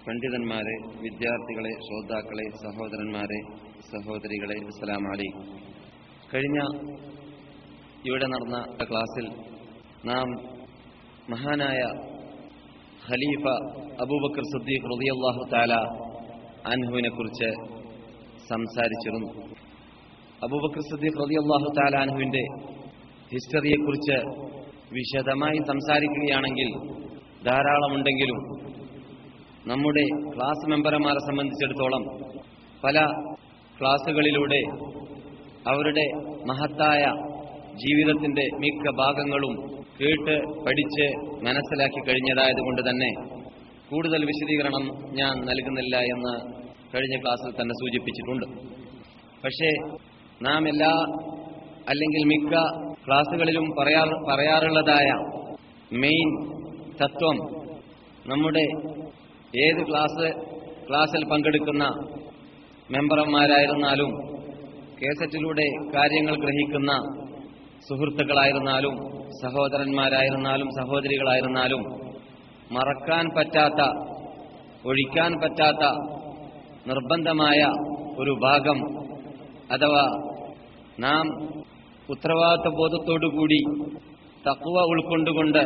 പണ്ഡിതന്മാരെ വിദ്യാർത്ഥികളെ ശ്രോതാക്കളെ സഹോദരന്മാരെ സഹോദരികളെ അസ്സലാം അലൈക്കും കഴിഞ്ഞ ഇവിടെ നടന്ന ക്ലാസ്സിൽ നാം മഹാനായ ഖലീഫ അബൂബക്കർ സിദ്ദീഖ് റളിയല്ലാഹു തആല അൻഹുവിനെ കുറിച്ച് സംസാരിച്ചിരുന്നു അബൂബക്കർ സിദ്ദീഖ് റളിയല്ലാഹു തആല അൻഹുവിന്റെ ഹിസ്റ്ററിയെക്കുറിച്ച് വിശദമായി സംസാരിക്കുകയാണെങ്കിൽ ധാരാളമുണ്ടെങ്കിലും നമ്മുടെ ക്ലാസ് മെമ്പർമാരെ സംബന്ധിച്ചിടത്തോളം പല ക്ലാസുകളിലൂടെ അവരുടെ മഹത്തായ ജീവിതത്തിന്റെ മിക്ക ഭാഗങ്ങളും കേട്ട് പഠിച്ച് മനസ്സിലാക്കി കഴിഞ്ഞതായതുകൊണ്ട് തന്നെ കൂടുതൽ വിശദീകരണം ഞാൻ നൽകുന്നില്ല എന്ന് കഴിഞ്ഞ ക്ലാസ്സിൽ തന്നെ സൂചിപ്പിച്ചിട്ടുണ്ട് പക്ഷേ നാം എല്ലാ അല്ലെങ്കിൽ മിക്ക ക്ലാസ്സുകളിലും പറയാ പറയാറുള്ളതായ മെയിൻ തത്വം നമ്മുടെ ഏത് ക്ലാസ് ക്ലാസ്സിൽ പങ്കെടുക്കുന്ന മെമ്പർമാരായിരുന്നാലും കേസറ്റിലൂടെ കാര്യങ്ങൾ ഗ്രഹിക്കുന്ന സുഹൃത്തുക്കളായിരുന്നാലും സഹോദരന്മാരായിരുന്നാലും സഹോദരികളായിരുന്നാലും മറക്കാൻ പറ്റാത്ത ഒഴിക്കാൻ പറ്റാത്ത നിർബന്ധമായ ഒരു ഭാഗം അഥവാ നാം ഉത്തരവാദിത്വ ബോധത്തോടുകൂടി തക്കുവ ഉൾക്കൊണ്ടുകൊണ്ട്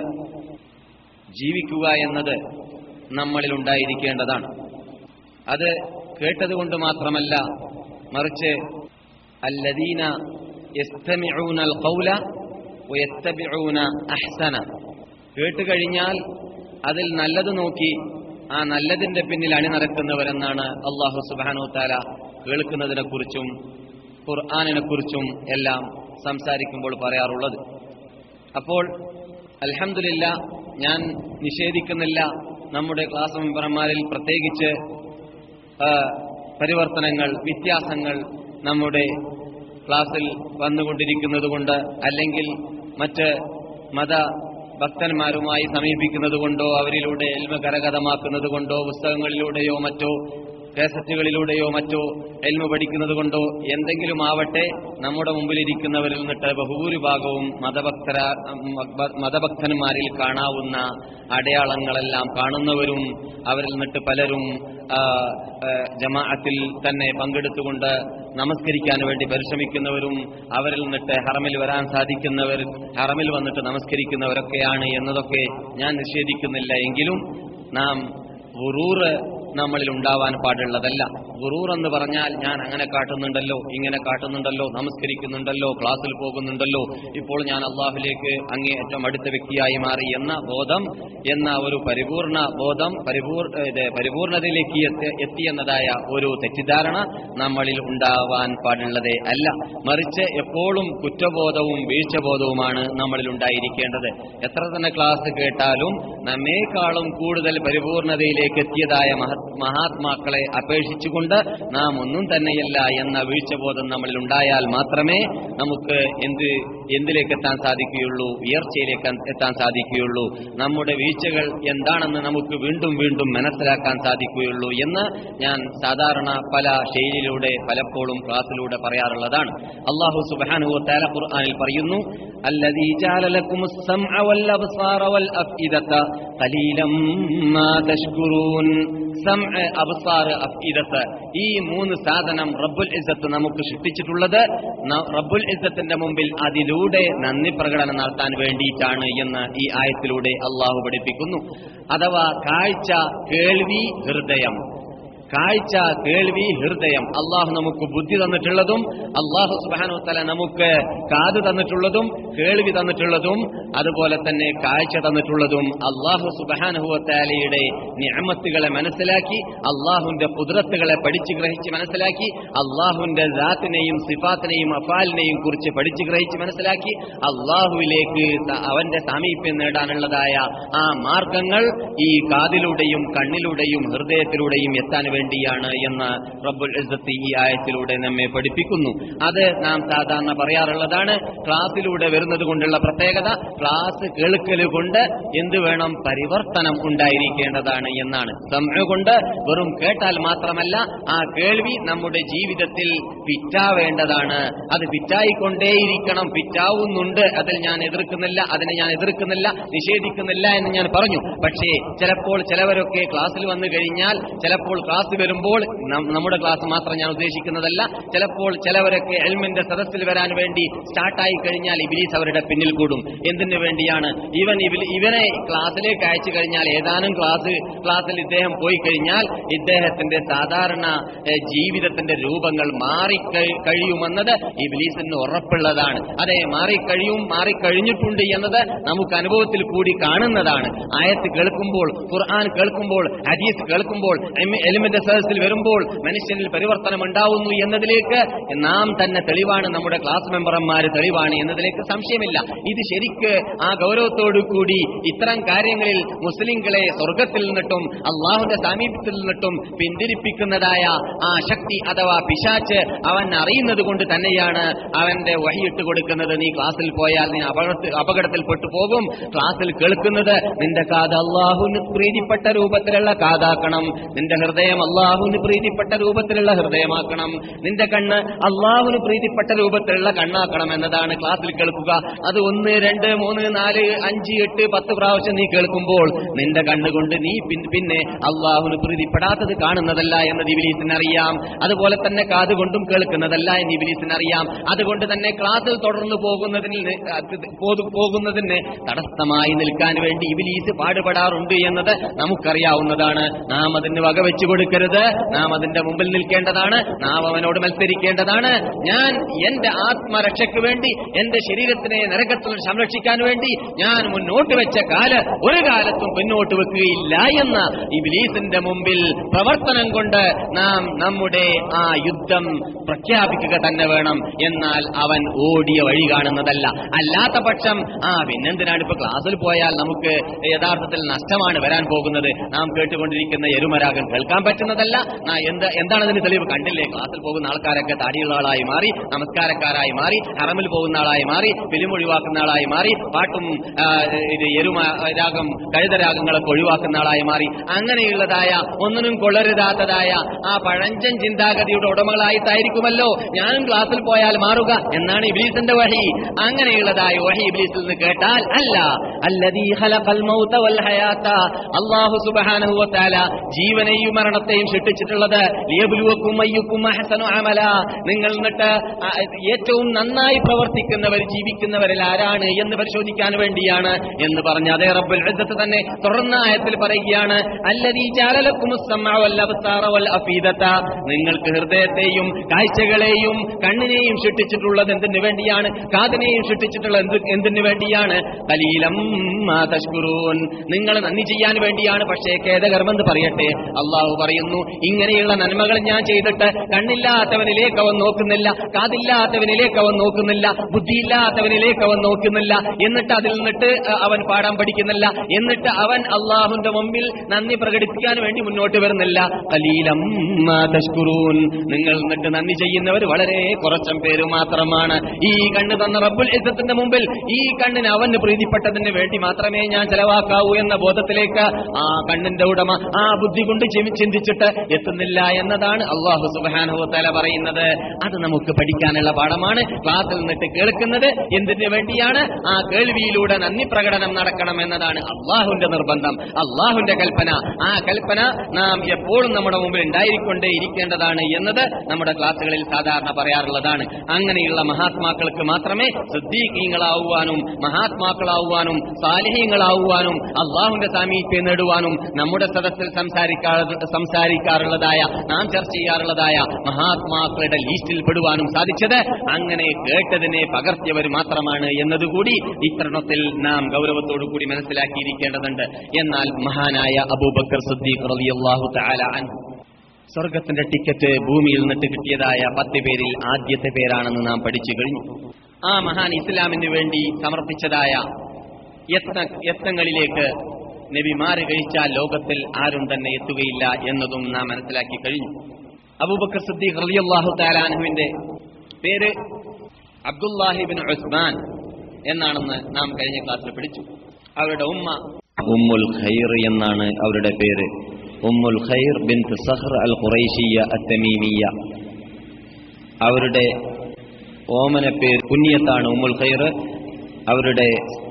ജീവിക്കുക എന്നത് നമ്മളിൽ ഉണ്ടായിരിക്കേണ്ടതാണ് അത് കേട്ടതുകൊണ്ട് മാത്രമല്ല മറിച്ച് അല്ലദീന യസ്തമിഊന അൽ ഖൗല വയത്തബിഊന അഹ്സന കേട്ടുകഴിഞ്ഞാൽ അതിൽ നല്ലത് നോക്കി ആ നല്ലതിന്റെ പിന്നിൽ അണിനിറക്കുന്നവരെന്നാണ് അള്ളാഹു സുബാനു താല കേൾക്കുന്നതിനെ കുറിച്ചും ഖുർആാനിനെ കുറിച്ചും എല്ലാം സംസാരിക്കുമ്പോൾ പറയാറുള്ളത് അപ്പോൾ അൽഹമില്ല ഞാൻ നിഷേധിക്കുന്നില്ല നമ്മുടെ ക്ലാസ് മെമ്പർമാരിൽ പ്രത്യേകിച്ച് പരിവർത്തനങ്ങൾ വ്യത്യാസങ്ങൾ നമ്മുടെ ക്ലാസ്സിൽ വന്നുകൊണ്ടിരിക്കുന്നത് കൊണ്ട് അല്ലെങ്കിൽ മറ്റ് മത ഭക്തന്മാരുമായി സമീപിക്കുന്നത് കൊണ്ടോ അവരിലൂടെ എൽമ കരഗതമാക്കുന്നത് കൊണ്ടോ പുസ്തകങ്ങളിലൂടെയോ മറ്റോ കേസറ്റുകളിലൂടെയോ മറ്റോ എൽമ പഠിക്കുന്നത് കൊണ്ടോ എന്തെങ്കിലും ആവട്ടെ നമ്മുടെ മുമ്പിലിരിക്കുന്നവരിൽ നിന്നിട്ട് ബഹുഭൂരിഭാഗവും മതഭക്തര മതഭക്തന്മാരിൽ കാണാവുന്ന അടയാളങ്ങളെല്ലാം കാണുന്നവരും അവരിൽ നിന്നിട്ട് പലരും ജമാഅത്തിൽ തന്നെ പങ്കെടുത്തുകൊണ്ട് നമസ്കരിക്കാൻ വേണ്ടി പരിശ്രമിക്കുന്നവരും അവരിൽ നിന്നിട്ട് ഹറമിൽ വരാൻ സാധിക്കുന്നവർ ഹറമിൽ വന്നിട്ട് നമസ്കരിക്കുന്നവരൊക്കെയാണ് എന്നതൊക്കെ ഞാൻ നിഷേധിക്കുന്നില്ല എങ്കിലും നാം ഗുറൂറ് നമ്മളിൽ ഉണ്ടാവാൻ പാടുള്ളതല്ല ഗുറൂർ എന്ന് പറഞ്ഞാൽ ഞാൻ അങ്ങനെ കാട്ടുന്നുണ്ടല്ലോ ഇങ്ങനെ കാട്ടുന്നുണ്ടല്ലോ നമസ്കരിക്കുന്നുണ്ടല്ലോ ക്ലാസ്സിൽ പോകുന്നുണ്ടല്ലോ ഇപ്പോൾ ഞാൻ അള്ളാഹുലേക്ക് അങ്ങേയറ്റം അടുത്ത വ്യക്തിയായി മാറി എന്ന ബോധം എന്ന ഒരു പരിപൂർണ ബോധം പരിപൂർ പരിപൂർണതയിലേക്ക് എത്തിയെന്നതായ ഒരു തെറ്റിദ്ധാരണ നമ്മളിൽ ഉണ്ടാവാൻ പാടുള്ളതേ അല്ല മറിച്ച് എപ്പോഴും കുറ്റബോധവും വീഴ്ചബോധവുമാണ് നമ്മളിൽ ഉണ്ടായിരിക്കേണ്ടത് എത്ര തന്നെ ക്ലാസ് കേട്ടാലും നമ്മേക്കാളും കൂടുതൽ പരിപൂർണതയിലേക്ക് എത്തിയതായ മഹാത്മാക്കളെ അപേക്ഷിച്ചുകൊണ്ട് നാം ഒന്നും തന്നെയല്ല എന്ന വീഴ്ചബോധം നമ്മളിൽ ഉണ്ടായാൽ മാത്രമേ നമുക്ക് എന്ത് എന്തിലേക്ക് എത്താൻ സാധിക്കുകയുള്ളൂ ഉയർച്ചയിലേക്ക് എത്താൻ സാധിക്കുകയുള്ളൂ നമ്മുടെ വീഴ്ചകൾ എന്താണെന്ന് നമുക്ക് വീണ്ടും വീണ്ടും മനസ്സിലാക്കാൻ സാധിക്കുകയുള്ളൂ എന്ന് ഞാൻ സാധാരണ പല ശൈലിയിലൂടെ പലപ്പോഴും ക്ലാസ്സിലൂടെ പറയാറുള്ളതാണ് അള്ളാഹു സുബാനുവ താല ഖുർആാനിൽ പറയുന്നു الذي جعل لكم السمع والأبصار والأفئدة قليلا ما تشكرون സംഅ അബ്സാർ അഫ്ഇദത്ത് ഈ മൂന്ന് സാധനം റബ്ബുൽ ഇസ്സത്ത് നമുക്ക് സൃഷ്ടിച്ചിട്ടുള്ളത് റബ്ബുൽ ഇസ്സത്തിന്റെ മുമ്പിൽ അതിലൂടെ നന്ദി പ്രകടനം നടത്താൻ വേണ്ടിയിട്ടാണ് എന്ന് ഈ ആയത്തിലൂടെ അള്ളാഹു പഠിപ്പിക്കുന്നു അഥവാ കാഴ്ച കേൾവി ഹൃദയം കാഴ്ച കേൾവി ഹൃദയം അള്ളാഹു നമുക്ക് ബുദ്ധി തന്നിട്ടുള്ളതും അള്ളാഹു സുബാനു തല നമുക്ക് കാത് തന്നിട്ടുള്ളതും കേൾവി തന്നിട്ടുള്ളതും അതുപോലെ തന്നെ കാഴ്ച തന്നിട്ടുള്ളതും അള്ളാഹു സുബാനുഹുവത്താലയുടെ ഞാമത്തുകളെ മനസ്സിലാക്കി അള്ളാഹുവിന്റെ കുതിരത്തുകളെ പഠിച്ചു ഗ്രഹിച്ച് മനസ്സിലാക്കി അള്ളാഹുവിന്റെ ജാത്തിനെയും സിഫാത്തിനെയും അഫാലിനെയും കുറിച്ച് പഠിച്ചു ഗ്രഹിച്ച് മനസ്സിലാക്കി അള്ളാഹുവിലേക്ക് അവന്റെ സാമീപ്യം നേടാനുള്ളതായ ആ മാർഗങ്ങൾ ഈ കാതിലൂടെയും കണ്ണിലൂടെയും ഹൃദയത്തിലൂടെയും എത്താൻ വേണ്ടി വേണ്ടിയാണ് എന്ന് റബ്ബുൽ ഇസ്സത്ത് ഈ ആയത്തിലൂടെ നമ്മെ പഠിപ്പിക്കുന്നു അത് നാം സാധാരണ പറയാറുള്ളതാണ് ക്ലാസ്സിലൂടെ വരുന്നത് കൊണ്ടുള്ള പ്രത്യേകത ക്ലാസ് കേൾക്കൽ കൊണ്ട് എന്ത് വേണം പരിവർത്തനം ഉണ്ടായിരിക്കേണ്ടതാണ് എന്നാണ് സമയ കൊണ്ട് വെറും കേട്ടാൽ മാത്രമല്ല ആ കേൾവി നമ്മുടെ ജീവിതത്തിൽ ഫിറ്റാവേണ്ടതാണ് അത് ഫിറ്റായിക്കൊണ്ടേയിരിക്കണം ഫിറ്റാവുന്നുണ്ട് അതിൽ ഞാൻ എതിർക്കുന്നില്ല അതിനെ ഞാൻ എതിർക്കുന്നില്ല നിഷേധിക്കുന്നില്ല എന്ന് ഞാൻ പറഞ്ഞു പക്ഷേ ചിലപ്പോൾ ചിലവരൊക്കെ ക്ലാസ്സിൽ വന്നു കഴിഞ്ഞാൽ ചിലപ്പോൾ ക്ലാസ് വരുമ്പോൾ നം- നമ്മുടെ ക്ലാസ് മാത്രം ഞാൻ ഉദ്ദേശിക്കുന്നതല്ല ചിലപ്പോൾ ചിലവരൊക്കെ എൽമിന്റെ സദസ്സിൽ വരാൻ വേണ്ടി സ്റ്റാർട്ടായി കഴിഞ്ഞാൽ ഇബിലീസ് അവരുടെ പിന്നിൽ കൂടും എന്തിനു വേണ്ടിയാണ് ഇവൻ ഇവ- ഇവനെ ക്ലാസ്സിലേക്ക് അയച്ചു കഴിഞ്ഞാൽ ഏതാനും ക്ലാസ് ക്ലാസ്സിൽ ഇദ്ദേഹം പോയി കഴിഞ്ഞാൽ ഇദ്ദേഹത്തിന്റെ സാധാരണ ഏ, ജീവിതത്തിന്റെ രൂപങ്ങൾ മാറി കഴി- കഴിയുമെന്നത് ഇബിലീസിന് ഉറപ്പുള്ളതാണ് അതെ മാറിക്കഴിയും മാറിക്കഴിഞ്ഞിട്ടുണ്ട് എന്നത് നമുക്ക് അനുഭവത്തിൽ കൂടി കാണുന്നതാണ് ആയത്ത് കേൾക്കുമ്പോൾ ഖുർആൻ കേൾക്കുമ്പോൾ ഹദീസ് കേൾക്കുമ്പോൾ എം- എലിമെന്റ് സദസ്സിൽ വരുമ്പോൾ മനുഷ്യനിൽ പരിവർത്തനം ഉണ്ടാവുന്നു എന്നതിലേക്ക് നാം തന്നെ തെളിവാണ് നമ്മുടെ ക്ലാസ് മെമ്പർമാർ തെളിവാണ് എന്നതിലേക്ക് സംശയമില്ല ഇത് ശരിക്ക് ആ ഗൗരവത്തോടു കൂടി ഇത്തരം കാര്യങ്ങളിൽ മുസ്ലിങ്ങളെ സ്വർഗത്തിൽ നിന്നിട്ടും അള്ളാഹുന്റെ സാമീപ്യത്തിൽ നിന്നിട്ടും പിന്തിരിപ്പിക്കുന്നതായ ആ ശക്തി അഥവാ പിശാച്ച് അവൻ അറിയുന്നത് കൊണ്ട് തന്നെയാണ് അവന്റെ വഴിയിട്ട് കൊടുക്കുന്നത് നീ ക്ലാസ്സിൽ പോയാൽ നീ അപകടത്തിൽ അപകടത്തിൽപ്പെട്ടു പോകും ക്ലാസ്സിൽ കേൾക്കുന്നത് നിന്റെ കാത് അള്ളാഹുന് പ്രീതിപ്പെട്ട രൂപത്തിലുള്ള കാതാക്കണം നിന്റെ ഹൃദയം അള്ളാഹുന് പ്രീതിപ്പെട്ട രൂപത്തിലുള്ള ഹൃദയമാക്കണം നിന്റെ കണ്ണ് അള്ളാഹുന് പ്രീതിപ്പെട്ട രൂപത്തിലുള്ള കണ്ണാക്കണം എന്നതാണ് ക്ലാസ്സിൽ കേൾക്കുക അത് ഒന്ന് രണ്ട് മൂന്ന് നാല് അഞ്ച് എട്ട് പത്ത് പ്രാവശ്യം നീ കേൾക്കുമ്പോൾ നിന്റെ കണ്ണുകൊണ്ട് നീ പിൻ- പിന്നെ അള്ളാഹുന് പ്രീതിപ്പെടാത്തത് കാണുന്നതല്ല എന്ന് ഇബിലീസിന് അറിയാം അതുപോലെ തന്നെ കാത് കൊണ്ടും കേൾക്കുന്നതല്ല എന്ന് ഇബിലീസിന് അറിയാം അതുകൊണ്ട് തന്നെ ക്ലാസ്സിൽ തുടർന്ന് പോകുന്നതിന് നി- അത് പോതു- പോകുന്നതിന് തടസ്സമായി നിൽക്കാൻ വേണ്ടി ഇബിലീസ് പാടുപെടാറുണ്ട് എന്നത് നമുക്കറിയാവുന്നതാണ് നാം അതിന് വകവെച്ചു കൊടുക്കരുത് നാം അതിന്റെ മുമ്പിൽ നിൽക്കേണ്ടതാണ് നാം അവനോട് മത്സരിക്കേണ്ടതാണ് ഞാൻ എന്റെ ആത്മരക്ഷയ്ക്ക് വേണ്ടി എന്റെ ശരീരത്തിനെ നരകത്തിൽ സംരക്ഷിക്കാൻ വേണ്ടി ഞാൻ മുന്നോട്ട് വെച്ച കാല് ഒരു കാലത്തും പിന്നോട്ട് വെക്കുകയില്ല എന്ന ഇബിലീസിന്റെ മുമ്പിൽ പ്രവർത്തനം കൊണ്ട് നാം നമ്മുടെ ആ യുദ്ധം പ്രഖ്യാപിക്കുക തന്നെ വേണം എന്നാൽ അവൻ ഓടിയ വഴി കാണുന്നതല്ല അല്ലാത്ത പക്ഷം ആ പിന്നെന്തിനാണ് ഇപ്പൊ ക്ലാസ്സിൽ പോയാൽ നമുക്ക് യഥാർത്ഥത്തിൽ നഷ്ടമാണ് വരാൻ പോകുന്നത് നാം കേട്ടുകൊണ്ടിരിക്കുന്ന എരുമരാഗം കേൾക്കാൻ പറ്റുന്നതല്ല നാ എന്ത് എന്താണ് അതിന് തെളിവ് കണ്ടില്ലേ ക്ലാസ്സിൽ പോകുന്ന ആൾക്കാരൊക്കെ താടിയുള്ള ആളായി മാറി നമസ്കാരക്കാരായി മാറി ഹറമിൽ പോകുന്ന ആളായി മാറി ഫിലിം ഒഴിവാക്കുന്ന ആളായി മാറി പാട്ടും ആ, ഇത് എരുമ രാഗം കഴുതരാഗങ്ങളൊക്കെ ഒഴിവാക്കുന്ന ആളായി മാറി അങ്ങനെയുള്ളതായ ഒന്നിനും കൊള്ളരുതാത്തതായ ആ പഴഞ്ചൻ ചിന്താഗതിയുടെ ഉടമകളായിട്ടായിരിക്കുമല്ലോ ഞാനും ക്ലാസ്സിൽ പോയാൽ മാറുക എന്നാണ് ഇബ്ലീസിന്റെ വഹി അങ്ങനെയുള്ളതായ വഹി ഇബ്ലീസിൽ നിന്ന് കേട്ടാൽ അല്ല അല്ലദീ ഖലഖൽ മൗത വൽ ഹയാത്ത അല്ലാഹു സുബ്ഹാനഹു വ തആല ജീവനെയും മരണത്തെയും സൃഷ്ടിച്ചിട്ടുള്ളത് ലിയബ്ലുവക്കും അയ്യുക്കും അഹ്സനു അമല നിങ്ങൾ എന്നിട്ട് ആ, ഏറ്റവും നന്നായി പ്രവർത്തിക്കുന്നവർ ജീവിക്കുന്നവരിൽ ആരാണ് എന്ന് പരിശോധിക്കാൻ വേണ്ടിയാണ് എന്ന് പറഞ്ഞ അതേ റബ്ബുൽ ഇസ്സത്ത് തന്നെ തുറന്ന ആയത്തിൽ പറയുകയാണ് അല്ലദീ ജഅലലക്കുമുസ് സമഅ വൽ അബ്സാറ വൽ അഫീദത നിങ്ങൾക്ക് ഹൃദയത്തെയും കാഴ്ചകളെയും കണ്ണിനെയും സൃഷ്ടിച്ചിട്ടുള്ളത് എന്തിനു വേണ്ടിയാണ് കാതിനെയും സൃഷ്ടിച്ചിട്ടുള്ളത് എന്ത് എന്തിനു വേണ്ടിയാണ് കലീലം മാ തഷ്കുറൂൻ നിങ്ങൾ നന്ദി ചെയ്യാൻ വേണ്ടിയാണ് പക്ഷേ ഖേദകർമെന്ന് പറയട്ടെ അള്ളാഹു പറയുന്നു ഇങ്ങനെയുള്ള നന്മകൾ ഞാൻ ചെയ്തിട്ട് കണ്ണില്ലാത്തവനിലേക്ക് അവൻ നോക്കുന്നില്ല കാതില്ലാത്തവനിലേക്ക് അവൻ നോക്കുന്നില്ല ബുദ്ധിയില്ലാത്തവനിലേക്ക് അവൻ നോക്കുന്നില്ല എന്നിട്ട് അതിൽ നിന്നിട്ട് അഹ് അവൻ പാടാൻ പഠിക്കുന്നില്ല എന്നിട്ട് അവൻ അള്ളാഹുന്റെ മുമ്പിൽ നന്ദി പ്രകടിപ്പിക്കാൻ വേണ്ടി മുന്നോട്ട് വരുന്നില്ല കലീലം മാ തഷ്കുറൂൻ നിങ്ങൾ എന്നിട്ട് നന്ദി ചെയ്യുന്നവർ വളരെ കുറച്ചം പേര് മാത്രമാണ് ഈ കണ്ണ് തന്ന റബ്ബുൽ ഇസത്തിന്റെ മുമ്പിൽ ഈ കണ്ണിന് അവന് പ്രീതിപ്പെട്ടതിന് വേണ്ടി മാത്രമേ ഞാൻ ചെലവാക്കാവൂ എന്ന ബോധത്തിലേക്ക് ആ കണ്ണിന്റെ ഉടമ ആ ബുദ്ധി കൊണ്ട് ചിമി- ചിന്തിച്ചിട്ട് എത്തുന്നില്ല എന്നതാണ് അള്ളാഹു സുബാനുഭവത്തല പറയുന്നത് അത് നമുക്ക് പഠിക്കാനുള്ള പാഠമാണ് ക്ലാസ്സിൽ നിന്നിട്ട് കേൾക്കുന്നത് എന്തിനു വേണ്ടിയാണ് ആ കേൾവിയിലൂടെ നന്ദി പ്രകടനം നടക്കണം എന്നതാണ് അള്ളാഹുന്റെ നിർബന്ധം അള്ളാഹുന്റെ കൽപ്പന ആ കൽപ്പന നാം എപ്പോഴും നമ്മുടെ മുമ്പിൽ ഉണ്ടായിക്കൊണ്ടേ ഇരിക്കേണ്ടതാണ് എന്നത് നമ്മുടെ ക്ലാസ്സുകളിൽ സാധാരണ പറയാറുള്ളതാണ് അങ്ങനെയുള്ള മഹാത്മാക്കൾക്ക് മാത്രമേ സിദ്ദീഖീങ്ങളാവുവാനും മഹാത്മാക്കളാവുവാനും സാലിഹ്യങ്ങളാവുവാനും അള്ളാഹുന്റെ സാമീപ്യം നേടുവാനും നമ്മുടെ സദസ്സിൽ സംസാരിക്കാ സംസാരിക്കാറുള്ളതായ നാം ചർച്ച ചെയ്യാറുള്ളതായ മഹാത്മാക്കളുടെ ലിസ്റ്റിൽ പെടുവാനും സാധിച്ചത് അങ്ങനെ കേട്ടതിനെ പകർത്തിയവർ മാത്രമാണ് എന്നതുകൂടി ഇത്തരണത്തിൽ നാം ഗൗരവത്തോടു കൂടി മനസ്സിലാക്കിയിരിക്കേണ്ടതുണ്ട് എന്നാൽ മഹാനായ അബൂബക്കർ സിദ്ദീഖ് റളിയല്ലാഹു തആല അൻഹു സ്വർഗത്തിന്റെ ടിക്കറ്റ് ഭൂമിയിൽ നിന്നിട്ട് കിട്ടിയതായ പത്ത് പേരിൽ ആദ്യത്തെ പേരാണെന്ന് നാം പഠിച്ചു കഴിഞ്ഞു ആ മഹാൻ ഇസ്ലാമിന് വേണ്ടി സമർപ്പിച്ചതായ യത്ന യത്നങ്ങളിലേക്ക് നബിമാര് കഴിച്ചാൽ ലോകത്തിൽ ആരും തന്നെ എത്തുകയില്ല എന്നതും നാം മനസ്സിലാക്കി കഴിഞ്ഞു അബൂബക്കർ സിദ്ദീഖ് റളിയല്ലാഹു താലാൻഹുവിന്റെ പേര് അബ്ദുല്ലാഹിബിൻ ഉസ്മാൻ എന്നാണെന്ന് നാം കഴിഞ്ഞ ക്ലാസ്സിൽ പഠിച്ചു അവരുടെ ഉമ്മ ഉമ്മുൽ ഖൈർ എന്നാണ് അവരുടെ പേര് ഉമ്മുൽ ഖൈർ ബിൻ സഹർ അൽ ഖുറൈഷിയ അത്തമീമിയ അവരുടെ ഓമന പേര് പുണ്യത്താണ് ഉമ്മുൽ ഖൈർ അവരുടെ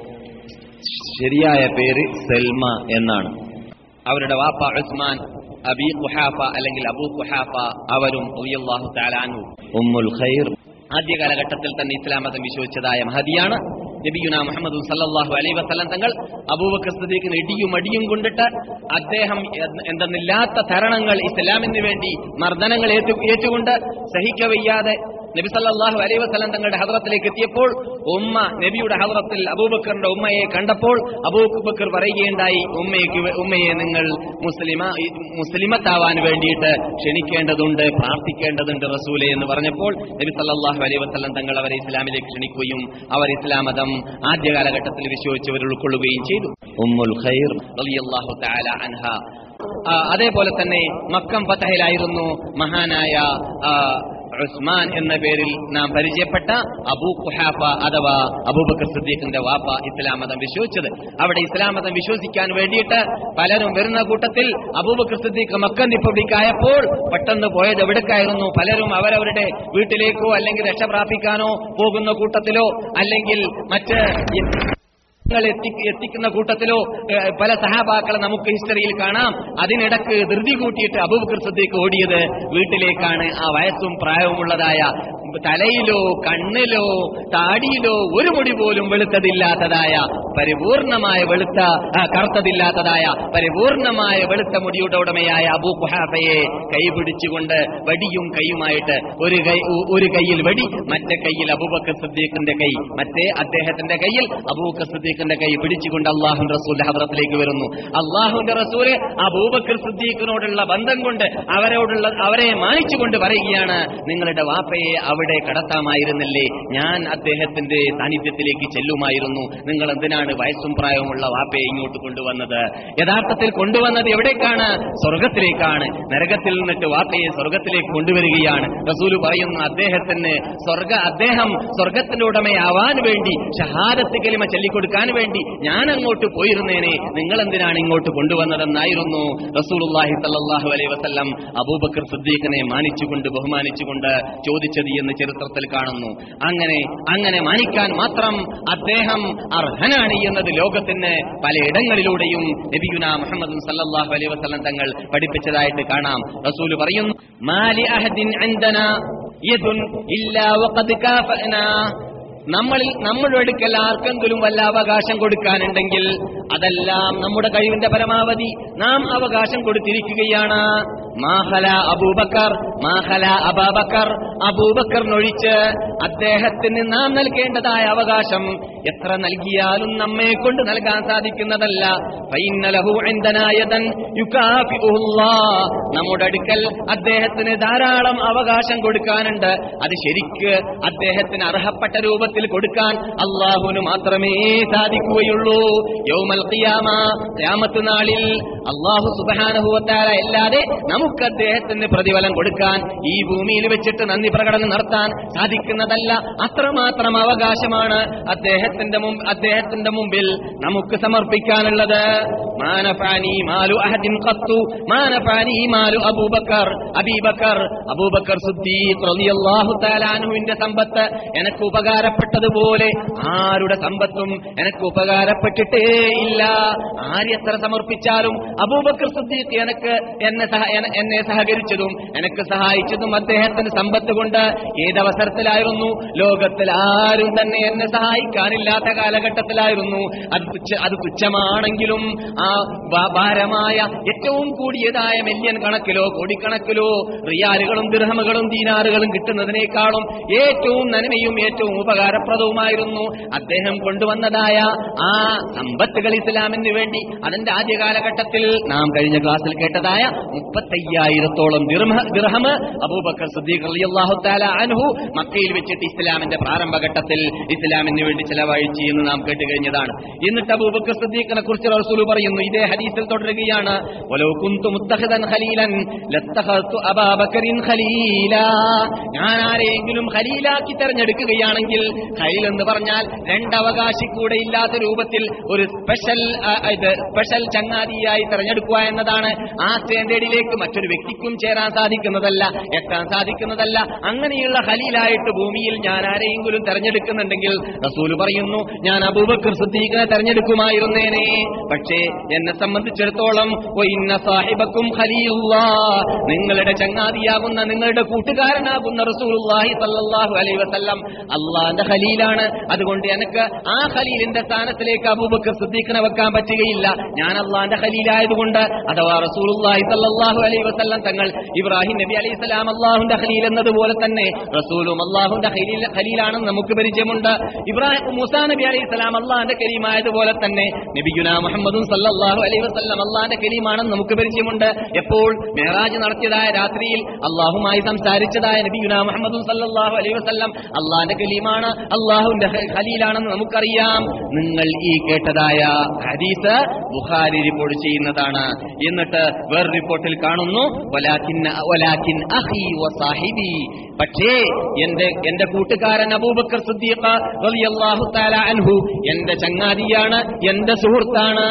ശരിയായ പേര് സൽമ എന്നാണ് അവരുടെ വാപ്പ ഉസ്മാൻ അബി ഖുഹാഫ അല്ലെങ്കിൽ അബൂ ഖുഹാഫ അവരും റളിയല്ലാഹു തആല അൻഹു ഉമ്മുൽ ഖൈർ ആദ്യ കാലഘട്ടത്തിൽ തന്നെ ഇസ്ലാം മതം വിശ്വസിച്ചതായ മഹദിയാണ് നബിയുന മുഹമ്മദ് സല്ലല്ലാഹു അലൈഹി വസല്ലം തങ്ങൾ അബൂബക്കർ സിദ്ദീഖിന് ഇടിയും അടിയും കൊണ്ടിട്ട് അദ്ദേഹം എന്തെന്നില്ലാത്ത തരണങ്ങൾ ഇസ്ലാമിന് വേണ്ടി മർദ്ദനങ്ങൾ ഏറ്റു ഏറ്റുകൊണ്ട് സഹിക്കവയ്യാതെ നബി സല്ലല്ലാഹു അലൈഹി വസല്ലം തങ്ങളുടെ ഹദ്റത്തിലേക്ക് എത്തിയപ്പോൾ ഉമ്മ നബിയുടെ ഹദ്റത്തിൽ അബൂബക്കറിന്റെ ഉമ്മയെ കണ്ടപ്പോൾ അബൂബക്കർ പറയുകയുണ്ടായി ഉമ്മയ്ക്ക് വേ- ഉമ്മയെ നിങ്ങൾ മുസ്ലിമ മുസ്ലിമത്താവാൻ വേണ്ടിയിട്ട് ക്ഷണിക്കേണ്ടതുണ്ട് പ്രാർത്ഥിക്കേണ്ടതുണ്ട് റസൂലെ എന്ന് പറഞ്ഞപ്പോൾ നബി സല്ലല്ലാഹു അലൈഹി വസല്ലം തങ്ങൾ അവരെ ഇസ്ലാമിലേക്ക് ക്ഷണിക്കുകയും അവർ ഇസ്ലാം മതം ആദ്യ കാലഘട്ടത്തിൽ വിശ്വസിച്ചവർ ഉൾക്കൊള്ളുകയും ചെയ്തു ഉമ്മുൽ ഖൈർ റളിയല്ലാഹു തആല അൻഹ ആ, അതേപോലെ തന്നെ മക്കം ഫതഹിലായിരുന്നു മഹാനായ ആ, ഉസ്മാൻ എന്ന പേരിൽ നാം പരിചയപ്പെട്ട അബൂ ഖുഹാഫ അഥവാ അബൂബക്കർ സിദ്ദീഖിന്റെ വാപ്പ ഇസ്ലാം മതം വിശ്വസിച്ചത് അവിടെ ഇസ്ലാം മതം വിശ്വസിക്കാൻ വേണ്ടിയിട്ട് പലരും വരുന്ന കൂട്ടത്തിൽ അബൂബക്കർ സിദ്ദീഖ് മക്കൻ റിപ്പബ്ലിക് ആയപ്പോൾ പെട്ടെന്ന് പോയത് എവിടേക്കായിരുന്നു പലരും അവരവരുടെ വീട്ടിലേക്കോ അല്ലെങ്കിൽ രക്ഷ പ്രാപിക്കാനോ പോകുന്ന കൂട്ടത്തിലോ അല്ലെങ്കിൽ മറ്റ് ങ്ങൾ എത്തി- എത്തിക്കുന്ന കൂട്ടത്തിലോ ഏഹ്, പല സഹാബാക്കളെ നമുക്ക് ഹിസ്റ്ററിയിൽ കാണാം അതിനിടക്ക് ധൃതി കൂട്ടിയിട്ട് അബൂബക്കർ സിദ്ദീഖ് ഓടിയത് വീട്ടിലേക്കാണ് ആ വയസ്സും പ്രായവുമുള്ളതായ തലയിലോ കണ്ണിലോ താടിയിലോ ഒരു മുടി പോലും വെളുത്തതില്ലാത്തതായ പരിപൂർണമായ വെളുത്ത ആ, കറുത്തതില്ലാത്തതായ പരിപൂർണമായ വെളുത്ത മുടിയുടെ ഉടമയായ അബൂ ഖുഹാഫയെ കൈപിടിച്ചുകൊണ്ട് വടിയും കൈയുമായിട്ട് ഒരു കൈ ഉ- ഒരു കൈയിൽ വടി മറ്റേ കൈയിൽ അബൂബക്കർ സിദ്ദീഖിന്റെ കൈ മറ്റേ അദ്ദേഹത്തിന്റെ കയ്യിൽ അബൂബക്കർ സിദ്ദീഖിന്റെ കൈ പിടിച്ചുകൊണ്ട് അള്ളാഹു റസൂലിന്റെ ഹദ്രത്തിലേക്ക് വരുന്നു അള്ളാഹുന്റെ റസൂല് അബൂബക്കർ സിദ്ദീഖിനോടുള്ള ബന്ധം കൊണ്ട് അവരോടുള്ള അവരെ മാനിച്ചുകൊണ്ട് പറയുകയാണ് നിങ്ങളുടെ വാപ്പയെ അവിടെ കടത്താമായിരുന്നില്ലേ ഞാൻ അദ്ദേഹത്തിന്റെ സാന്നിധ്യത്തിലേക്ക് ചെല്ലുമായിരുന്നു നിങ്ങൾ എന്തിനാണ് വയസ്സും പ്രായവുമുള്ള വാപ്പയെ ഇങ്ങോട്ട് കൊണ്ടുവന്നത് യഥാർത്ഥത്തിൽ കൊണ്ടുവന്നത് എവിടേക്കാണ് സ്വർഗത്തിലേക്കാണ് നരകത്തിൽ നിന്നിട്ട് വാപ്പയെ സ്വർഗത്തിലേക്ക് കൊണ്ടുവരികയാണ് റസൂല് പറയുന്നു അദ്ദേഹത്തിന് സ്വർഗ അദ്ദേഹം സ്വർഗത്തിന്റെ ഉടമയാവാൻ വേണ്ടി ഷഹാദത്ത് കലിമ ചൊല്ലിക്കൊടുക്കാൻ വേണ്ടി ഞാൻ അങ്ങോട്ട് പോയിരുന്നേനെ നിങ്ങൾ എന്തിനാണ് ഇങ്ങോട്ട് കൊണ്ടുവന്നതെന്നായിരുന്നു റസൂലുള്ളാഹി സല്ലല്ലാഹു അലൈഹി വസല്ലം അബൂബക്കർ സിദ്ദീഖിനെ മാനിച്ചുകൊണ്ട് ബഹുമാനിച്ചുകൊണ്ട് ചോദിച്ചത് എന്ന് ചരിത്രത്തിൽ കാണുന്നു അങ്ങനെ അങ്ങനെ മാനിക്കാൻ മാത്രം അദ്ദേഹം അർഹനാണ് എന്നത് ലോകത്തിന് പലയിടങ്ങളിലൂടെയും നബിയുന മുഹമ്മദ് സല്ലല്ലാഹു അലൈഹി വസല്ലം തങ്ങൾ പഠിപ്പിച്ചതായിട്ട് കാണാം റസൂൽ പറയുന്നു മാലി അഹദിൻ അൻദന യദുൻ ഇല്ലാ വഖദ് കാഫഅനാ നമ്മളിൽ നമ്മുടെ അടുക്കൽ ആർക്കെങ്കിലും വല്ല അവകാശം കൊടുക്കാനുണ്ടെങ്കിൽ അതെല്ലാം നമ്മുടെ കഴിവിന്റെ പരമാവധി നാം അവകാശം കൊടുത്തിരിക്കുകയാണ് മാഹല അബൂബക്കർ മാഹല അബാബക്കർ അബൂബക്കറിനൊഴിച്ച് അദ്ദേഹത്തിന് നാം നൽകേണ്ടതായ അവകാശം എത്ര നൽകിയാലും നമ്മെ കൊണ്ട് നൽകാൻ സാധിക്കുന്നതല്ല ഫൈന്നലഹു ഇൻദനായതൻ യുകാഫിഉല്ലാ. നമ്മുടെ അടുക്കൽ അദ്ദേഹത്തിന് ധാരാളം അവകാശം കൊടുക്കാനുണ്ട് അത് ശരിക്ക് അദ്ദേഹത്തിന് അർഹപ്പെട്ട രൂപത്തിൽ കൊടുക്കാൻ അള്ളാഹുവിന് മാത്രമേ സാധിക്കുകയുള്ളൂ യൗമൽ ഖിയാമ ഖിയാമത്ത് നാളിൽ അള്ളാഹു സുബഹാനഹുവത്താല അല്ലാതെ നമുക്ക് അദ്ദേഹത്തിന് പ്രതിഫലം കൊടുക്കാൻ ഈ ഭൂമിയിൽ വെച്ചിട്ട് നന്ദി പ്രകടനം നടത്താൻ സാധിക്കുന്നതല്ല അത്രമാത്രം അവകാശമാണ് അദ്ദേഹത്തിന്റെ മുമ്പ് അദ്ദേഹത്തിന്റെ മുമ്പിൽ നമുക്ക് സമർപ്പിക്കാനുള്ളത് മാനഫാനി മാലു അഹദിൻ ഖത്തു മാനഫാനി മാലു അബൂബക്കർ അബീബക്കർ അബൂബക്കർ സുദ്ദീഖ് റളിയല്ലാഹു തആല അൻഹുവിന്റെ സമ്പത്ത് എനിക്ക് ഉപകാരപ്പെട്ടതുപോലെ ആരുടെ സമ്പത്തും എനിക്ക് ഉപകാരപ്പെട്ടിട്ടേ ഇല്ല ആരെത്ര സമർപ്പിച്ചാലും അബൂബക്കർ സുദ്ദീഖ് എനിക്ക് എന്നെ സഹ- എന്നെ- എന്നെ സഹകരിച്ചതും എനിക്ക് സഹായിച്ചതും അദ്ദേഹത്തിന്റെ സമ്പത്ത് കൊണ്ട് ഏതവസരത്തിലായിരുന്നു ലോകത്തിൽ ആരും തന്നെ എന്നെ സഹായിക്കാനില്ലാത്ത കാലഘട്ടത്തിലായിരുന്നു അത് തുച്ഛ അത് തുച്ഛമാണെങ്കിലും ആ ഭാ- ഭാരമായ ഏറ്റവും കൂടിയതായ മില്യൺ കണക്കിലോ കോടിക്കണക്കിലോ റിയാലുകളും ദിർഹമുകളും ദീനാറുകളും കിട്ടുന്നതിനേക്കാളും ഏറ്റവും നന്മയും ഏറ്റവും ഉപകാരപ്രദവുമായിരുന്നു അദ്ദേഹം കൊണ്ടുവന്നതായ ആ സമ്പത്തുകൾ ഇസ്ലാമിന് വേണ്ടി അതിന്റെ ആദ്യ കാലഘട്ടത്തിൽ അടിസ്ഥാനത്തിൽ നാം കഴിഞ്ഞ ക്ലാസ്സിൽ കേട്ടതായ മുപ്പത്തയ്യായിരത്തോളം ദിർഹം അബൂബക്കർ സദ്ദീഖ് റളിയല്ലാഹു തആല അൻഹു മക്കയിൽ വെച്ചിട്ട് ഇസ്ലാമിന്റെ പ്രാരംഭഘട്ടത്തിൽ ഇസ്ലാമിന് വേണ്ടി ചെലവഴിച്ചു എന്ന് നാം കേട്ട് കഴിഞ്ഞതാണ് എന്നിട്ട് അബൂബക്കർ സദ്ദീഖിനെ കുറിച്ച് റസൂൽ പറയുന്നു ഇതേ ഹദീസിൽ തുടരുകയാണ് വലൗ കുന്തു മുത്തഖിദൻ ഖലീലൻ ലത്തഖത്തു അബാബക്കറിൻ ഖലീലാ ഞാൻ ആരെയെങ്കിലും ഖലീലാക്കി തെരഞ്ഞെടുക്കുകയാണെങ്കിൽ ഖലീൽ എന്ന് പറഞ്ഞാൽ രണ്ടവകാശി കൂടെ ഇല്ലാത്ത രൂപത്തിൽ ഒരു സ്പെഷ്യൽ ആ, ഇത് സ്പെഷ്യൽ ചങ്ങാതിയായി തെരഞ്ഞെടുക്കുക എന്നതാണ് ആ സ്റ്റാൻഡേർഡിലേക്ക് മറ്റൊരു വ്യക്തിക്കും ചേരാൻ സാധിക്കുന്നതല്ല എത്താൻ സാധിക്കുന്നതല്ല അങ്ങനെയുള്ള ഖലീലായിട്ട് ഭൂമിയിൽ ഞാൻ ആരെയെങ്കിലും തെരഞ്ഞെടുക്കുന്നുണ്ടെങ്കിൽ റസൂൽ പറയുന്നു ഞാൻ അബൂബക്കർ സിദ്ദീഖിനെ തെരഞ്ഞെടുക്കുമായിരുന്നേനെ പക്ഷേ എന്നെ സംബന്ധിച്ചിടത്തോളം "വഇന്ന സാഹിബക്കും ഖലീലുള്ളാ നിങ്ങളുടെ ചങ്ങാതിയാകുന്ന നിങ്ങളുടെ കൂട്ടുകാരനാകുന്ന റസൂലുള്ളാഹി സല്ലല്ലാഹു അലൈഹി വസല്ലം അള്ളാന്റെ ഖലീലാണ് അതുകൊണ്ട് എനിക്ക് ആ ഖലീലിന്റെ സ്ഥാനത്തിലേക്ക് അബൂബക്കർ സിദ്ദീഖിനെ വെക്കാൻ പറ്റുകയില്ല ഞാൻ അള്ളാന്റെ ഖലീലായതുകൊണ്ട് അഥവാ റസൂലുള്ളാഹി സല്ലല്ലാഹു അലൈഹി വസല്ലം തങ്ങൾ ഇബ്രാഹിം നബി അലൈഹി സ്വലാം അള്ളാഹുന്റെ ഖലീൽ എന്നതുപോലെ തന്നെ റസൂലും അള്ളാഹുന്റെ ഖലീൽ ഖലീലാണെന്ന് നമുക്ക് പരിചയമുണ്ട് ഇബ്രാഹിം മൂസാ നബി അലൈഹി സ്വലാം അള്ളാഹിന്റെ കരീമായതുപോലെ തന്നെ നബിഗുന മുഹമ്മദും സല്ലല്ലാഹു അലൈഹി വസല്ലം അള്ളാഹിന്റെ കരീമാണെന്ന് നമുക്ക് പരിചയമുണ്ട് എപ്പോൾ മേറാജ് നടത്തിയതായ രാത്രിയിൽ അള്ളാഹുമായി സംസാരിച്ചതായ നബിഗുന മുഹമ്മദും സല്ലല്ലാഹു അലൈഹി വസല്ലം അള്ളാഹിന്റെ കലീമാണ് അള്ളാഹുവിന്റെ ഖലീലാണെന്ന് നമുക്കറിയാം നിങ്ങൾ ഈ കേട്ടതായ ഹദീസ് ബുഖാരി റിപ്പോർട്ട് ചെയ്യുന്നതാണ് എന്നിട്ട് വേറെ റിപ്പോർട്ടിൽ കാണുന്നു വലാക്കിൻ വലാക്കിൻ അഖി വസാഹിബി പക്ഷേ എന്റെ എന്റെ കൂട്ടുകാരൻ അബൂബക്കർ സിദ്ദീഖ് റളിയല്ലാഹു തആല അൻഹു എന്റെ ചങ്ങാതിയാണ് എന്റെ സുഹൃത്താണ്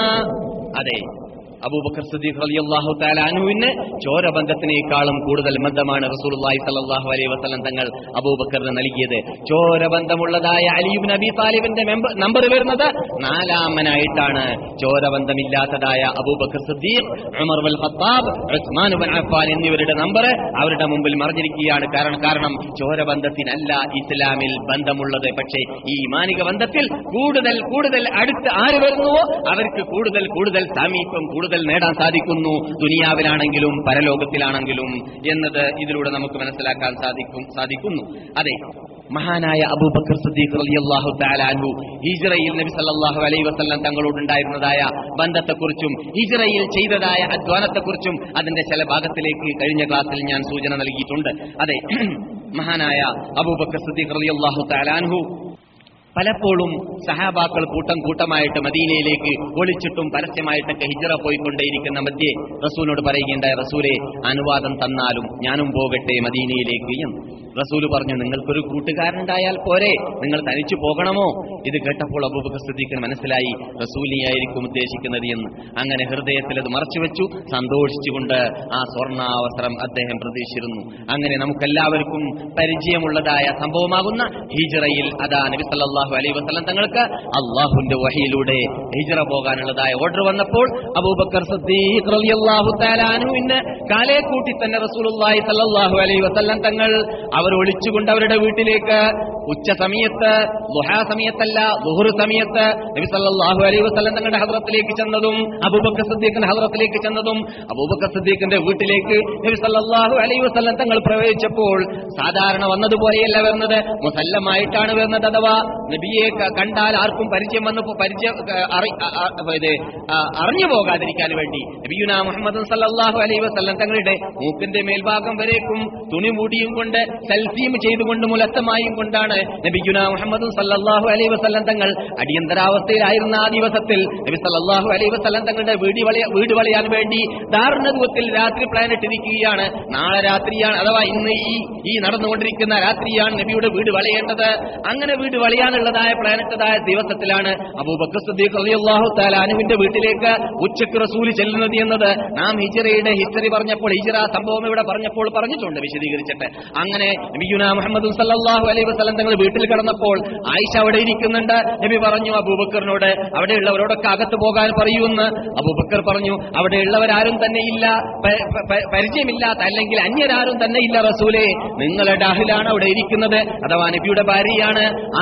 അതെ അബൂബക്കർ സിദ്ദീഖ് റളിയല്ലാഹു തആല അൻഹുവിന് ചോരബന്ധത്തിനേക്കാളും കൂടുതൽ ബന്ധമാണ് റസൂലുള്ളാഹി സ്വല്ലല്ലാഹു അലൈഹി വസല്ലം തങ്ങൾ അബൂബക്കറിന് നൽകിയത് ചോരബന്ധമുള്ളതായ അലിയുബ് നബി താലിബിന്റെ നമ്പർ വരുന്നത് നാലാമനായിട്ടാണ് ചോരബന്ധമില്ലാത്തതായ അബൂബക്കർ സിദ്ദീഖ് ഉമർ വൽ ഖത്താബ് ഉസ്മാൻ ബിൻ അഫ്ഫാൻ എന്നിവരുടെ നമ്പർ അവരുടെ മുമ്പിൽ മറിഞ്ഞിരിക്കുകയാണ് കാരണം കാരണം ചോരബന്ധത്തിനല്ല ഇസ്ലാമിൽ ബന്ധമുള്ളത് പക്ഷേ ഈ മാനിക ബന്ധത്തിൽ കൂടുതൽ കൂടുതൽ അടുത്ത് ആര് വരുന്നുവോ അവർക്ക് കൂടുതൽ കൂടുതൽ സമീപം കൂടുതൽ നേടാൻ സാധിക്കുന്നു ദുനിയാവിലാണെങ്കിലും പരലോകത്തിലാണെങ്കിലും എന്നത് ഇതിലൂടെ നമുക്ക് മനസ്സിലാക്കാൻ സാധിക്കും സാധിക്കുന്നു അതെ മഹാനായ അബൂബക്കർ സിദ്ദീഖ് റളിയല്ലാഹു തആല അൻഹു ഹിജ്റയിൽ നബി സല്ലല്ലാഹു അലൈഹി വസല്ലം തങ്ങളോടുണ്ടായിരുന്നതായ ബന്ധത്തെക്കുറിച്ചും ഹിജ്റയിൽ ചെയ്തതായ അധ്വാനത്തെക്കുറിച്ചും അതിന്റെ ചില ഭാഗത്തിലേക്ക് കഴിഞ്ഞ ക്ലാസ്സിൽ ഞാൻ സൂചന നൽകിയിട്ടുണ്ട് അതെ മഹാനായ അബൂബക്കർ സിദ്ദീഖ് റളിയല്ലാഹു തആല അൻഹു പലപ്പോഴും സഹാബാക്കൾ കൂട്ടം കൂട്ടമായിട്ട് മദീനയിലേക്ക് ഒളിച്ചിട്ടും പരസ്യമായിട്ടൊക്കെ ഹിജറ പോയിക്കൊണ്ടേയിരിക്കുന്ന മധ്യേ റസൂലിനോട് പറയുകയുണ്ടായ റസൂലെ അനുവാദം തന്നാലും ഞാനും പോകട്ടെ മദീനയിലേക്ക് എന്ന് റസൂല് പറഞ്ഞു നിങ്ങൾക്കൊരു കൂട്ടുകാരനുണ്ടായാൽ പോരെ നിങ്ങൾ തനിച്ചു പോകണമോ ഇത് കേട്ടപ്പോൾ അബൂബക്കർ സിദ്ദീഖിന് മനസ്സിലായി റസൂലിയായിരിക്കും ഉദ്ദേശിക്കുന്നത് എന്ന് അങ്ങനെ ഹൃദയത്തിൽ അത് മറച്ചുവെച്ചു സന്തോഷിച്ചുകൊണ്ട് ആ സ്വർണ്ണാവസരം അദ്ദേഹം പ്രതീക്ഷിച്ചിരുന്നു അങ്ങനെ നമുക്കെല്ലാവർക്കും പരിചയമുള്ളതായ സംഭവമാകുന്ന ഹിജറയിൽ അതാ നബി സല്ലല്ലാഹു അലൈഹി വസല്ലം തങ്ങൾക്ക് അള്ളാഹുവിന്റെ വഹിയിലൂടെ ഹിജറ പോകാനുള്ളതായ ഓർഡർ വന്നപ്പോൾ അബൂബക്കർ സിദ്ദീഖ് റളിയല്ലാഹു തആല അൻഹുവിന് കാലേ കൂട്ടി തന്നെ റസൂലുള്ളാഹി സല്ലല്ലാഹു അലൈഹി വസല്ലം തങ്ങൾ അവർ ഒളിച്ചുകൊണ്ട് അവരുടെ വീട്ടിലേക്ക് ഉച്ച സമയത്ത് ദുഹാ സമയത്തല്ല ദുഹുർ സമയത്ത് നബി സല്ലല്ലാഹു അലൈഹി വസല്ലം തങ്ങളുടെ ഹദ്റത്തിലേക്ക് ചെന്നതും അബൂബക്കർ സിദ്ദീഖിന്റെ ഹദ്റത്തിലേക്ക് ചെന്നതും അബൂബക്കർ സിദ്ദീഖിന്റെ വീട്ടിലേക്ക് നബി സല്ലല്ലാഹു അലൈഹി വസല്ലം തങ്ങൾ പ്രവേശിച്ചപ്പോൾ സാധാരണ വന്നതുപോലെയല്ല വരുന്നത് മുസല്ലമായിട്ടാണ് വരുന്നത് അഥവാ നബിയെ ക- കണ്ടാൽ ആർക്കും പരിചയം വന്നപ്പോ പരിചയം ക- അറി- അ- അ- ഇത് ആ, അറിഞ്ഞു പോകാതിരിക്കാൻ വേണ്ടി നബിയുന മുഹമ്മദ് സല്ലല്ലാഹു അലൈഹി വസല്ലം തങ്ങളുടെ മൂക്കിന്റെ മേൽഭാഗം വരേക്കും തുണി മൂടിയും കൊണ്ട് സെൽഫിയും ചെയ്തുകൊണ്ട് മുലത്തമായും കൊണ്ടാണ് നബിയുന മുഹമ്മദ് സല്ലല്ലാഹു അലൈഹി വസല്ലം തങ്ങൾ അടിയന്തരാവസ്ഥയിലായിരുന്ന ആ ദിവസത്തിൽ നബി സല്ലല്ലാഹു അലൈഹി വസല്ലം തങ്ങളുടെ വീട് വളയ വീട് വളയാൻ വേണ്ടി ദാരുണത്വത്തിൽ രാത്രി പ്ലാൻ ഇട്ടിരിക്കുകയാണ് നാളെ രാത്രിയാണ് അഥവാ ഇന്ന് ഈ ഈ നടന്നുകൊണ്ടിരിക്കുന്ന രാത്രിയാണ് നബിയുടെ വീട് വളയേണ്ടത് അങ്ങനെ വീട് വളയാനുള്ളതായ പ്ലാനിട്ടതായ ദിവസത്തിലാണ് അബൂബക്കർ സിദ്ദീഖ് റളിയല്ലാഹു തആല അനുവിന്റെ വീട്ടിലേക്ക് ഉച്ചക്ക് റസൂല് ചെല്ലുന്നത് എന്നത് നാം ഹിജറയുടെ ഹിസ്റ്ററി പറഞ്ഞപ്പോൾ ഹിജറ സംഭവം ഇവിടെ പറഞ്ഞപ്പോൾ പറഞ്ഞിട്ടുണ്ട് വിശദീകരിച്ചിട്ട് അങ്ങനെ നബിയുന മുഹമ്മദ് സല്ലല്ലാഹു അലൈഹി വസല്ലം തങ്ങൾ വീട്ടിൽ കിടന്നപ്പോൾ ആയിഷ അവിടെ ഇരിക്കുന്നുണ്ട് നബി പറഞ്ഞു അബൂബക്കറിനോട് അവിടെയുള്ളവരോടൊക്കെ അകത്ത് പോകാൻ പറയൂന്ന് അബൂബക്കർ പറഞ്ഞു അവിടെയുള്ളവരാരും തന്നെ ഇല്ല പ- പ- പ- പരിചയമില്ലാത്ത അല്ലെങ്കിൽ അന്യരാരും തന്നെ ഇല്ല റസൂലെ നിങ്ങളുടെ അഹിലാണ് അവിടെ ഇരിക്കുന്നത് അഥവാ നബിയുടെ ഭാര്യയാണ് ആ സമയത്ത്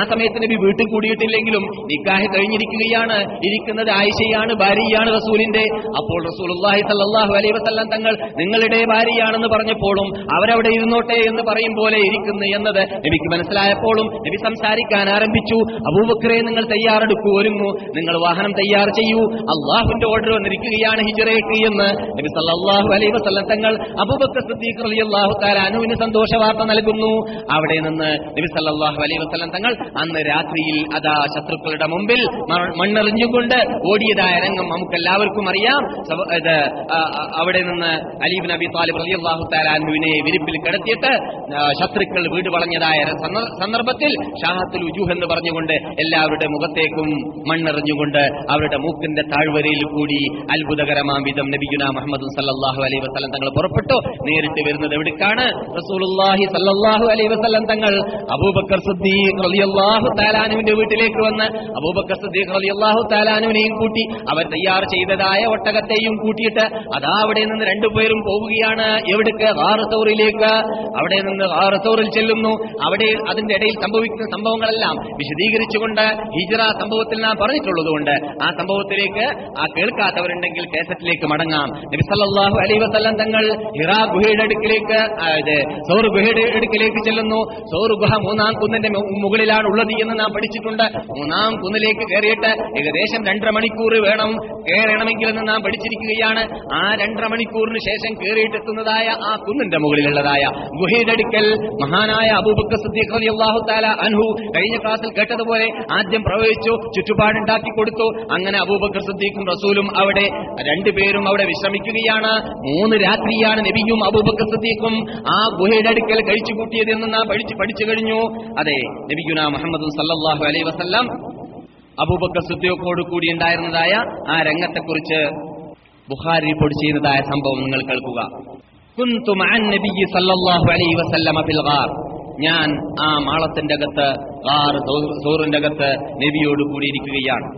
നബി വീട്ടിൽ കൂടിയിട്ടില്ലെങ്കിലും നിക്കാഹ് കഴിഞ്ഞിരിക്കുകയാണ് ഇരിക്കുന്നത് ആയിഷയാണ് ഭാര്യയാണ് റസൂലിന്റെ അപ്പോൾ റസൂലുള്ളാഹി സല്ലല്ലാഹു അലൈഹി വസല്ലം തങ്ങൾ നിങ്ങളുടെ ഭാര്യയാണെന്ന് പറഞ്ഞപ്പോഴും അവരവിടെ ഇരുന്നോട്ടെ എന്ന് പറയും പോലെ ഇരിക്കുന്നു എന്നത് നബിക്ക് മനസ്സിലായപ്പോഴും നബി സംസാരിക്കാൻ ആരംഭിച്ചു അബൂബക്കറെ നിങ്ങൾ തയ്യാറെടുക്കൂ ഒരുങ്ങൂ നിങ്ങൾ വാഹനം തയ്യാർ ചെയ്യൂ അള്ളാഹുവിന്റെ ഓർഡർ വന്നിരിക്കുകയാണ് ഹിജറേക്ക് എന്ന് നബി സല്ലല്ലാഹു അലൈഹി വസല്ലം തങ്ങൾ അബൂബക്കർ സിദ്ദീഖ് റളിയല്ലാഹു തആല അനുവിന് സന്തോഷ വാർത്ത നൽകുന്നു അവിടെ നിന്ന് നബി സല്ലല്ലാഹു അലൈഹി വസല്ലം തങ്ങൾ അന്ന് രാത്രിയിൽ അതാ ശത്രുക്കളുടെ മുമ്പിൽ മ- മണ്ണെറിഞ്ഞുകൊണ്ട് ഓടിയതായ രംഗം നമുക്കെല്ലാവർക്കും അറിയാം സവ- ഇത്, ആ, ആ, അവിടെ നിന്ന് അലീബ് നബി താലിബ് റളിയല്ലാഹു തആല അനുവിനെ വിരിപ്പിൽ കിടത്തിയിട്ട് ആ, ശത്രുക്കൾ വീട് വളഞ്ഞതായ സന്ദ- സന്ദർഭത്തിൽ ഷാഹത്തുൽ ഉജൂഹ് എന്ന് പറഞ്ഞുകൊണ്ട് എല്ലാവരുടെ മുഖത്തേക്കും മണ്ണെറിഞ്ഞുകൊണ്ട് അവരുടെ മൂക്കിന്റെ താഴ്വരയിൽ കൂടി അത്ഭുതകരമാം വിധം നബിയുന മുഹമ്മദ് സല്ലല്ലാഹു അലൈഹി വസല്ലം തങ്ങൾ പുറപ്പെട്ടു നേരിട്ട് വരുന്നത് എവിടേക്കാണ് റസൂലുള്ളാഹി സല്ലല്ലാഹു അലൈഹി വസല്ലം തങ്ങൾ അബൂബക്കർ സിദ്ദീഖ് റളിയല്ലാഹു തആലാനുവിന്റെ വീട്ടിലേക്ക് വന്ന് അബൂബക്കർ സിദ്ദീഖ് റളിയല്ലാഹു തആലാനുവിനെയും കൂട്ടി അവർ തയ്യാർ ചെയ്തതായ ഒട്ടകത്തെയും കൂട്ടിയിട്ട് അതാ അവിടെ നിന്ന് രണ്ടുപേരും പോവുകയാണ് എവിടേക്ക് ഹാറസൗറിലേക്ക് അവിടെ നിന്ന് ഹാറസൗറിൽ ചെല്ലുന്നു അവിടെ അതിന്റെ ഇടയിൽ സംഭവിക്കുന്ന സംഭവങ്ങളെല്ലാം വിശദീകരിച്ചുകൊണ്ട് ഹിജറ സംഭവത്തിൽ നാം പറഞ്ഞിട്ടുള്ളതുകൊണ്ട് ആ സംഭവത്തിലേക്ക് ആ കേൾക്കാത്തവരുണ്ടെങ്കിൽ കേസറ്റിലേക്ക് മടങ്ങാം നബി സല്ലല്ലാഹു അലൈഹി വസല്ലം തങ്ങൾ ഹിറാ ഗുഹയുടെ അടുക്കിലേക്ക് ആ, ഇത് സൗർ ഗുഹയുടെ അടുക്കിലേക്ക് ചെല്ലുന്നു സൗർ ഗുഹ മൂന്നാം കുന്നിന്റെ മു- മുകളിലാണ് ഉള്ളത് എന്ന് നാം പഠിച്ചിട്ടുണ്ട് മൂന്നാം കുന്നിലേക്ക് കയറിയിട്ട് ഏകദേശം രണ്ടര മണിക്കൂർ വേണം കയറണമെങ്കിൽ എന്ന് നാം പഠിച്ചിരിക്കുകയാണ് ആ രണ്ടര മണിക്കൂറിന് ശേഷം കയറിയിട്ടെത്തുന്നതായ ആ കുന്നിന്റെ മുകളിലുള്ളതായ ഗുഹയുടെ അടുക്കൽ മഹാനായ അബൂബക്കർ സിദ്ദീഖ് റളിയല്ലാഹു തആല അൻഹു കഴിഞ്ഞ ക്ലാസ്സിൽ കേട്ടതുപോലെ ആദ്യം പ്രവഹിച്ചു ചുറ്റുപാടുണ്ടാക്കി കൊടുത്തു അങ്ങനെ അബൂബക്കർ സിദ്ദീഖും റസൂലും അവിടെ രണ്ടുപേരും അവിടെ വിശ്രമിക്കുകയാണ് മൂന്ന് രാത്രിയാണ് നബിയും അബൂബക്കർ സിദ്ദീഖും ആ ഗുഹയുടെ അടുക്കൽ കഴിച്ചു കൂട്ടിയത് എന്ന് നാം പഠിച്ചു പഠിച്ചു കഴിഞ്ഞു അതെ നബിഗുന മുഹമ്മദ് സല്ലല്ലാഹു അലൈഹി വസല്ലം അബൂബക്കർ സിദ്ദീഖോട് കൂടി ഉണ്ടായിരുന്നതായ ആ രംഗത്തെക്കുറിച്ച് ബുഖാരി റിപ്പോർട്ട് ചെയ്യുന്നതായ സംഭവം നിങ്ങൾ കേൾക്കുക കുന്തു മഅൻ നബിയ്യി സല്ലല്ലാഹു അലൈഹി വസല്ലമ ഫിൽ ഗാർ ഞാൻ ആ മാളത്തിന്റെ അകത്ത് ഗാർ സൂറിന്റെ അകത്ത് നബിയോട് കൂടിയിരിക്കുകയാണ്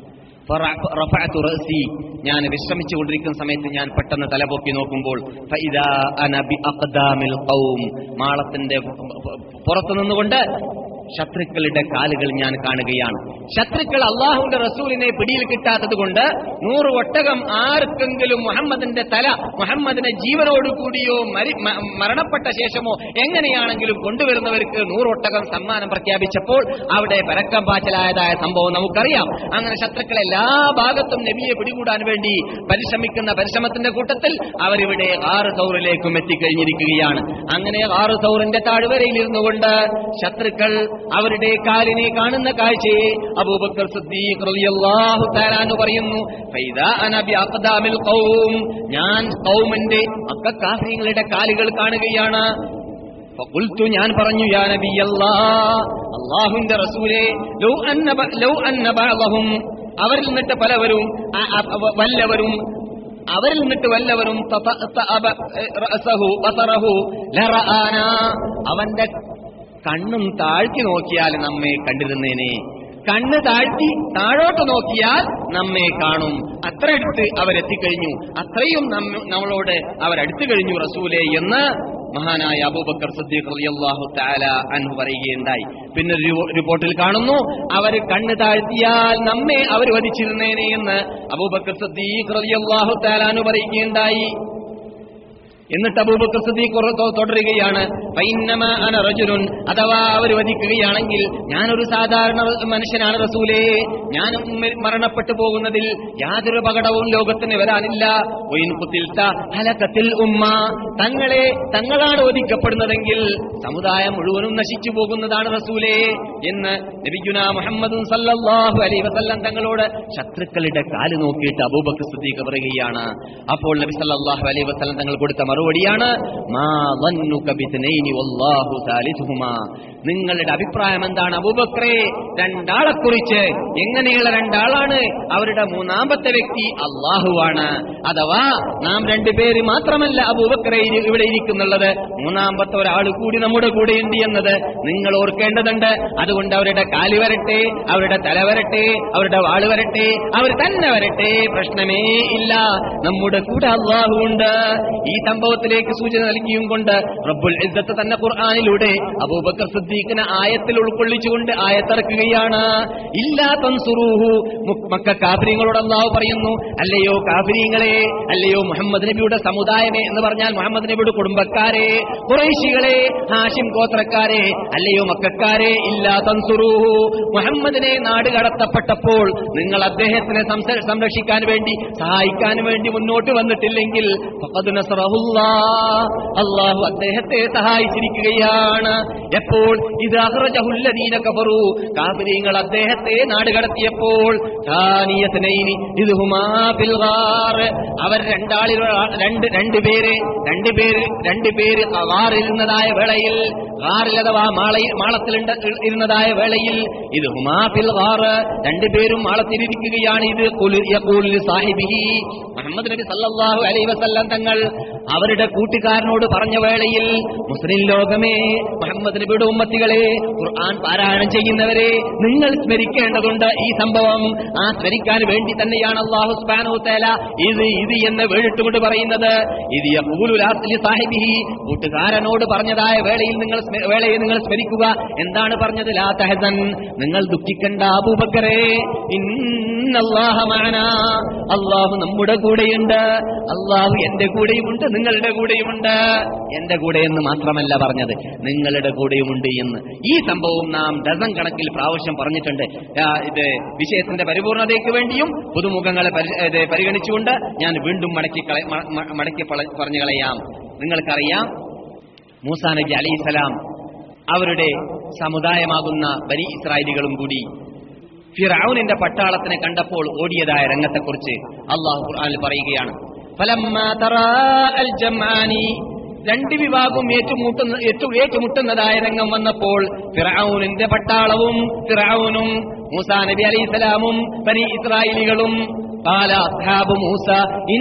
ഫറ- റഫഅതു റഅസി ഞാൻ വിശ്രമിച്ചു കൊണ്ടിരിക്കുന്ന സമയത്ത് ഞാൻ പെട്ടെന്ന് തലപൊക്കി നോക്കുമ്പോൾ ഫഇദാ അന ബി അഖ്ദാമിൽ ഖൗം മാളത്തിന്റെ പുറത്തു നിന്നുകൊണ്ട് ശത്രുക്കളുടെ കാലുകൾ ഞാൻ കാണുകയാണ് ശത്രുക്കൾ അള്ളാഹുവിന്റെ റസൂലിനെ പിടിയിൽ കിട്ടാത്തത് കൊണ്ട് നൂറ് ഒട്ടകം ആർക്കെങ്കിലും മുഹമ്മദിന്റെ തല മുഹമ്മദിനെ ജീവനോടുകൂടിയോ മരി മ- മരണപ്പെട്ട ശേഷമോ എങ്ങനെയാണെങ്കിലും കൊണ്ടുവരുന്നവർക്ക് നൂറ് ഒട്ടകം സമ്മാനം പ്രഖ്യാപിച്ചപ്പോൾ അവിടെ പരക്കം പാച്ചലായതായ സംഭവം നമുക്കറിയാം അങ്ങനെ ശത്രുക്കൾ എല്ലാ ഭാഗത്തും നബിയെ പിടികൂടാൻ വേണ്ടി പരിശ്രമിക്കുന്ന പരിശ്രമത്തിന്റെ കൂട്ടത്തിൽ അവരിവിടെ ആറ് സൗറിലേക്കും എത്തിക്കഴിഞ്ഞിരിക്കുകയാണ് അങ്ങനെ ആറ് സൗറിന്റെ താഴ്വരയിൽ ഇരുന്നുകൊണ്ട് ശത്രുക്കൾ അവരുടെ കാലിനെ കാണുന്ന കാഴ്ചയെ അബൂബക്കർ സിദ്ദീഖ് റളിയല്ലാഹു തആല എന്ന് പറയുന്നു ഫൈദാ അന ബി അഖ്ദാമിൽ ഖൗം ഞാൻ ഖൗമിന്റെ മക്കക്കാഫിങ്ങളുടെ കാലുകൾ കാണുകയാണ് ഫഖുൽതു ഞാൻ പറഞ്ഞു യാ നബിയല്ലാ അല്ലാഹുവിന്റെ റസൂലേ ലൗ അന്ന ബ- ലൗ അന്ന ബഅദഹും അവരിൽ നിന്നിട്ട് പലവരും അ- അ- വല്ലവരും അവരിൽ നിന്നിട്ട് വല്ലവരും തതഅബ റഅസഹു ബസറഹു ലറആന അവന്റെ കണ്ണും താഴ്ത്തി നോക്കിയാൽ നമ്മെ കണ്ടിരുന്നേനെ കണ്ണ് താഴ്ത്തി താഴോട്ട് നോക്കിയാൽ നമ്മെ കാണും അത്ര അടുത്ത് അവരെത്തിക്കഴിഞ്ഞു അത്രയും നമ്മ- നമ്മളോട് അവരടുത്തു കഴിഞ്ഞു റസൂലെ എന്ന് മഹാനായ അബൂബക്കർ സിദ്ദീഖ് റളിയല്ലാഹു തആല അൻഹു പറയുകയുണ്ടായി പിന്നെ ഒരു റിവോ- റിപ്പോർട്ടിൽ കാണുന്നു അവർ കണ്ണ് താഴ്ത്തിയാൽ നമ്മെ അവർ വധിച്ചിരുന്നേനെ എന്ന് അബൂബക്കർ സിദ്ദീഖ് റളിയല്ലാഹു തആല അൻഹു പറയുകയുണ്ടായി എന്നിട്ട് അബൂബക്കർ സിദ്ദീഖ് ഉറ- തൊ- തുടരുകയാണ് ഫൈന്നമ അന റജുലുൻ അഥവാ അവർ വധിക്കുകയാണെങ്കിൽ ഞാനൊരു സാധാരണ റ- മനുഷ്യനാണ് റസൂലേ ഞാൻ മ- മരണപ്പെട്ടു പോകുന്നതിൽ യാതൊരു അപകടവും ലോകത്തിന് വരാനില്ല ഒയിൻ കുത്തിൽത്ത ഹലക്കത്തിൽ ഉമ്മ തങ്ങളെ തങ്ങളാണ് വധിക്കപ്പെടുന്നതെങ്കിൽ സമുദായം മുഴുവനും നശിച്ചു പോകുന്നതാണ് റസൂലേ എന്ന് നബിഗുന മുഹമ്മദ് സല്ലല്ലാഹു അലൈഹി വസല്ലം തങ്ങളോട് ശത്രുക്കളുടെ കാല് നോക്കിയിട്ട് അബൂബക്കർ സിദ്ദീഖ് പറയുകയാണ് അപ്പോൾ നബി സല്ലല്ലാഹു അലൈഹി വസല്ലം തങ്ങൾ കൊടുത്ത മറുപടിയാണ് മാ ظنك باثنين والله ثالثهما നിങ്ങളുടെ അഭിപ്രായം എന്താണ് അബൂബക്കറെ രണ്ടാളെക്കുറിച്ച് എങ്ങനെയുള്ള രണ്ടാളാണ് അവരുടെ മൂന്നാമത്തെ വ്യക്തി അള്ളാഹുവാണ് അഥവാ നാം രണ്ടുപേര് മാത്രമല്ല അബൂബക്കറെ ഇരി- ഇവിടെ ഇരിക്കുന്നുള്ളത് മൂന്നാമത്തെ ഒരാൾ കൂടി നമ്മുടെ കൂടെയുണ്ട് എന്നത് നിങ്ങൾ ഓർക്കേണ്ടതുണ്ട് അതുകൊണ്ട് അവരുടെ കാല് വരട്ടെ അവരുടെ തല വരട്ടെ അവരുടെ വാള് വരട്ടെ അവർ തന്നെ വരട്ടെ പ്രശ്നമേ ഇല്ല നമ്മുടെ കൂടെ അള്ളാഹു ഉണ്ട് ഈ സംഭവം സംഭവത്തിലേക്ക് സൂചന നൽകിയും കൊണ്ട് റബ്ബുൽ ഇസ്സത്ത് തന്നെ ഖുർആാനിലൂടെ അബൂബക്കർ സിദ്ദീഖിനെ ആയത്തിൽ ഉൾക്കൊള്ളിച്ചുകൊണ്ട് ആയത്തിറക്കുകയാണ് ഇല്ലാ തൻസുറൂഹു മു- മക്ക കാഫര്യങ്ങളോട് അള്ളാഹു പറയുന്നു അല്ലയോ കാഫര്യങ്ങളെ അല്ലയോ മുഹമ്മദ് നബിയുടെ സമുദായമേ എന്ന് പറഞ്ഞാൽ മുഹമ്മദ് നബിയുടെ കുടുംബക്കാരെ കുറേശികളെ ഹാഷിം ഗോത്രക്കാരെ അല്ലയോ മക്കാരെ ഇല്ലാ തൻസുറൂഹു മുഹമ്മദിനെ നാട് കടത്തപ്പെട്ടപ്പോൾ നിങ്ങൾ അദ്ദേഹത്തിനെ സംസ- സംരക്ഷിക്കാൻ വേണ്ടി സഹായിക്കാൻ വേണ്ടി മുന്നോട്ട് വന്നിട്ടില്ലെങ്കിൽ ഫഖദ് നസറഹുല്ലാഹ്. അള്ളാഹു അദ്ദേഹത്തെ സഹായിച്ചിരിക്കുകയാണ് എപ്പോൾ ഇത് അഹ്റജഹുല്ലദീന കഫറു കാഫിരീങ്ങൾ അദ്ദേഹത്തെ നാട് കടത്തിയപ്പോൾ ഥാനിയത്നൈനി ഇദ്ഹുമാ ഫിൽ ഗാർ. അവർ രണ്ടാളിൽ രണ്ട് രണ്ടുപേര് രണ്ടുപേര് രണ്ടുപേര് ഗാറിരുന്നതായ വേളയിൽ ഗാറിൽ അഥവാ മാളയിൽ മാളത്തിലുണ്ട് ഇരുന്നതായ വേളയിൽ ഇത് ഹുമാഫിൽ ഗാർ രണ്ടുപേരും മാളത്തിലിരിക്കുകയാണ് ഇത് ഖുൽ- യഖൂൽ ലി സാഹിബിഹി മുഹമ്മദ് നബി സല്ലല്ലാഹു അലൈഹി വസല്ലം തങ്ങൾ അവരുടെ കൂട്ടുകാരനോട് പറഞ്ഞ വേളയിൽ മുസ്ലിം ലോകമേ മുഹമ്മദ് നബിയുടെ ഉമ്മത്തികളെ ഖുർആൻ പാരായണം ചെയ്യുന്നവരെ നിങ്ങൾ സ്മരിക്കേണ്ടതുണ്ട് ഈ സംഭവം ആ സ്മരിക്കാൻ വേണ്ടി തന്നെയാണ് അള്ളാഹു സുബ്ഹാനഹു തആല ഇത് ഇത് എന്ന് വേഴിട്ടുകൊണ്ട് പറയുന്നത് ഇത് യഖൂലു ലാ ലി സാഹിബിഹി കൂട്ടുകാരനോട് പറഞ്ഞതായ വേളയിൽ നിങ്ങൾ സ്മ- വേളയെ നിങ്ങൾ സ്മരിക്കുക എന്താണ് പറഞ്ഞത് ലാ തഹസൻ നിങ്ങൾ ദുഃഖിക്കണ്ട അബൂബക്കറേ ഇന്നല്ലാഹ മഅനാ അള്ളാഹു നമ്മുടെ കൂടെയുണ്ട് അള്ളാഹു എന്റെ കൂടെയുമുണ്ട് നിങ്ങളുടെ കൂടെയുമുണ്ട് എന്റെ കൂടെ എന്ന് മാത്രമല്ല പറഞ്ഞത് നിങ്ങളുടെ കൂടെയുമുണ്ട് എന്ന് ഈ സംഭവം നാം ഡസൻ കണക്കിൽ പ്രാവശ്യം പറഞ്ഞിട്ടുണ്ട് ആ, ഇത് വിഷയത്തിന്റെ പരിപൂർണതയ്ക്ക് വേണ്ടിയും പുതുമുഖങ്ങളെ പരി- ഇത് പരിഗണിച്ചുകൊണ്ട് ഞാൻ വീണ്ടും മടക്കി കള- മ- മ- മടക്കി പള- പറഞ്ഞു കളയാം നിങ്ങൾക്കറിയാം മൂസാ നബി അലൈഹിസലാം അവരുടെ സമുദായമാകുന്ന ബനി ഇസ്രായേലികളും കൂടി ഫിറൌനിന്റെ പട്ടാളത്തിനെ കണ്ടപ്പോൾ ഓടിയതായ രംഗത്തെക്കുറിച്ച് അള്ളാഹു ഖുർആനിൽ പറയുകയാണ് ഫലമ്മാ തറാഅൽ ജംആനി രണ്ട് വിഭാഗവും ഏറ്റുമുട്ടുന്ന ഏറ്റു- ഏറ്റുമുട്ടുന്നതായ രംഗം വന്നപ്പോൾ ഫിറൌനിന്റെ പട്ടാളവും ഫിറൌനും മൂസാ നബി അലൈഹിസ്സലാമും ബനി ഇസ്രായേലികളും قال أصحاب موسى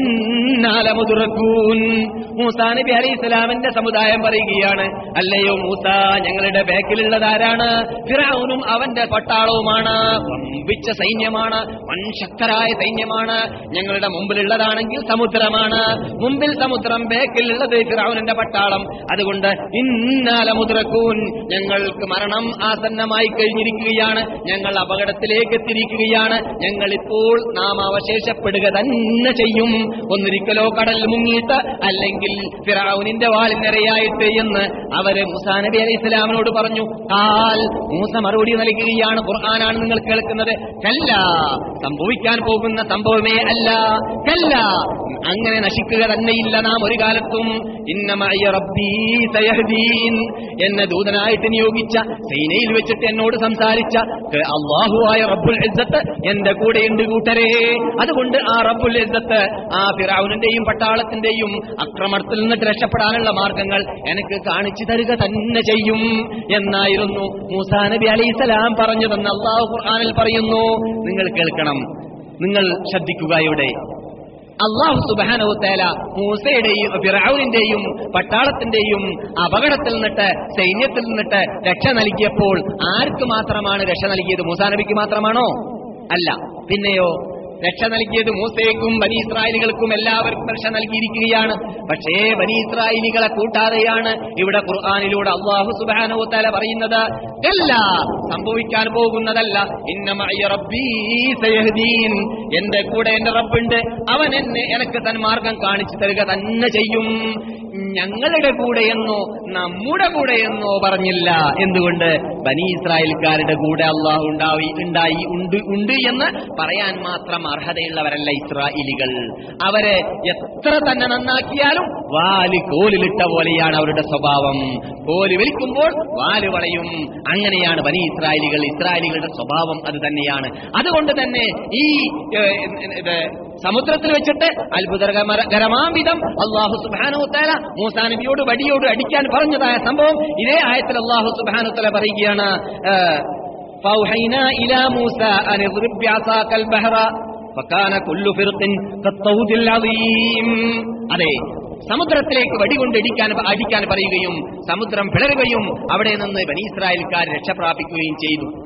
إنا لمدركون മൂസാ നബി അലൈഹി സ്വലാമിന്റെ സമുദായം പറയുകയാണ് അല്ലയോ മൂസ ഞങ്ങളുടെ ബാക്കിലുള്ളതാരാണ് ഫിറൌനും അവന്റെ പട്ടാളവുമാണ് വമ്പിച്ച സൈന്യമാണ് വൻശക്തരായ സൈന്യമാണ് ഞങ്ങളുടെ മുമ്പിലുള്ളതാണെങ്കിൽ സമുദ്രമാണ് മുമ്പിൽ സമുദ്രം ബാക്കിലുള്ളത് ഫിറൌനിന്റെ പട്ടാളം അതുകൊണ്ട് ഇന്നാലമുദ്രക്കൂൻ ഞങ്ങൾക്ക് മരണം ആസന്നമായി കഴിഞ്ഞിരിക്കുകയാണ് ഞങ്ങൾ അപകടത്തിലേക്ക് എത്തിയിരിക്കുകയാണ് ഞങ്ങൾ ഇപ്പോൾ നാം അവശേഷപ്പെടുക തന്നെ ചെയ്യും ഒന്നിരിക്കലോ കടൽ മുങ്ങിയിട്ട് അല്ലെങ്കിൽ ഫിറൌനിന്റെ വാലിനിരയായിട്ട് എന്ന് അവര് മുസാ നബി അലൈഹി ഇസ്ലാമിനോട് പറഞ്ഞു കാൽ മൂസ മറുപടി നൽകുകയാണ് ഖുർആനാണ് നിങ്ങൾ കേൾക്കുന്നത് കല്ല സംഭവിക്കാൻ പോകുന്ന സംഭവമേ അല്ല കല്ല അങ്ങനെ നശിക്കുക തന്നെയില്ല നാം ഒരു കാലത്തും ഇന്നമയ റബ്ബീ സയഹ്ദീൻ എന്നെ ദൂതനായിട്ട് നിയോഗിച്ച സൈനയിൽ വെച്ചിട്ട് എന്നോട് സംസാരിച്ച അള്ളാഹുവായ റബ്ബുൽ ഇസ്സത്ത് എന്റെ കൂടെയുണ്ട് കൂട്ടരേ അതുകൊണ്ട് ആ റബ്ബുൽ ഇസ്സത്ത് ആ ഫിറൌനിന്റെയും പട്ടാളത്തിന്റെയും അക്രമത്തിൽ നിന്നിട്ട് രക്ഷപ്പെടാനുള്ള മാർഗങ്ങൾ എനിക്ക് കാണിച്ചു തരിക തന്നെ ചെയ്യും എന്നായിരുന്നു മൂസാ നബി അലൈഹിസലാം പറഞ്ഞതെന്ന് അള്ളാഹു ഖുർആനിൽ പറയുന്നു നിങ്ങൾ കേൾക്കണം നിങ്ങൾ ശ്രദ്ധിക്കുക ഇവിടെ അള്ളാഹു സുബാനവുത്തേല മൂസയുടെയും ഫിറൌനിന്റെയും പട്ടാളത്തിന്റെയും അപകടത്തിൽ നിന്നിട്ട് സൈന്യത്തിൽ നിന്നിട്ട് രക്ഷ നൽകിയപ്പോൾ ആർക്ക് മാത്രമാണ് രക്ഷ നൽകിയത് മൂസാ നബിക്ക് മാത്രമാണോ അല്ല പിന്നെയോ രക്ഷ നൽകിയത് മൂസയ്ക്കും ബനി ഇസ്രായേലികൾക്കും എല്ലാവർക്കും രക്ഷ നൽകിയിരിക്കുകയാണ് പക്ഷേ ബനി ഇസ്രായേലികളെ കൂട്ടാതെയാണ് ഇവിടെ ഖുർആാനിലൂടെ അള്ളാഹു സുബാനവുത്താല പറയുന്നത് അല്ല സംഭവിക്കാൻ പോകുന്നതല്ല ഇന്നമയ റബ്ബീ സയഹ്ദീൻ എന്റെ കൂടെ എന്റെ റബ്ബുണ്ട് അവൻ എന്നെ എനിക്ക് തന്മാർഗം കാണിച്ചു തരിക തന്നെ ചെയ്യും ഞങ്ങളുടെ കൂടെയെന്നോ നമ്മുടെ കൂടെയെന്നോ പറഞ്ഞില്ല എന്തുകൊണ്ട് ബനി ഇസ്രായേൽക്കാരുടെ കൂടെ അള്ളാഹു ഉണ്ടായി ഉണ്ടായി ഉണ്ട് ഉണ്ട് എന്ന് പറയാൻ മാത്രം അർഹതയുള്ളവരല്ല ഇസ്രായേലികൾ അവരെ എത്ര തന്നെ നന്നാക്കിയാലും വാല് കോലിലിട്ട പോലെയാണ് അവരുടെ സ്വഭാവം കോല് വലിക്കുമ്പോൾ വാല് വളയും അങ്ങനെയാണ് ബനി ഇസ്രായേലികൾ ഇസ്രായേലികളുടെ സ്വഭാവം അത് തന്നെയാണ് അതുകൊണ്ട് തന്നെ ഈ ഏഹ്, ഇത് സമുദ്രത്തിൽ വെച്ചിട്ട് അത്ഭുതകരമാം വിധം അള്ളാഹു സുബാനുത്തല മൂസാ നബിയോട് വടിയോട് അടിക്കാൻ പറഞ്ഞതായ സംഭവം ഇതേ ആയത്തിൽ അള്ളാഹു സുബാനുത്തല പറയുകയാണ് ഏഹ്, فأوحينا إلى موسى أن اضرب بعصاك البحر فكان كل فرق كالطود العظيم അതെ സമുദ്രത്തിലേക്ക് വടികൊണ്ട് ഇടിക്കാൻ അടിക്കാൻ പറയുകയും സമുദ്രം പിളരുകയും അവിടെ നിന്ന് ബനീസ്രായേൽക്കാർ രക്ഷപ്രാപിക്കുകയും ചെയ്തു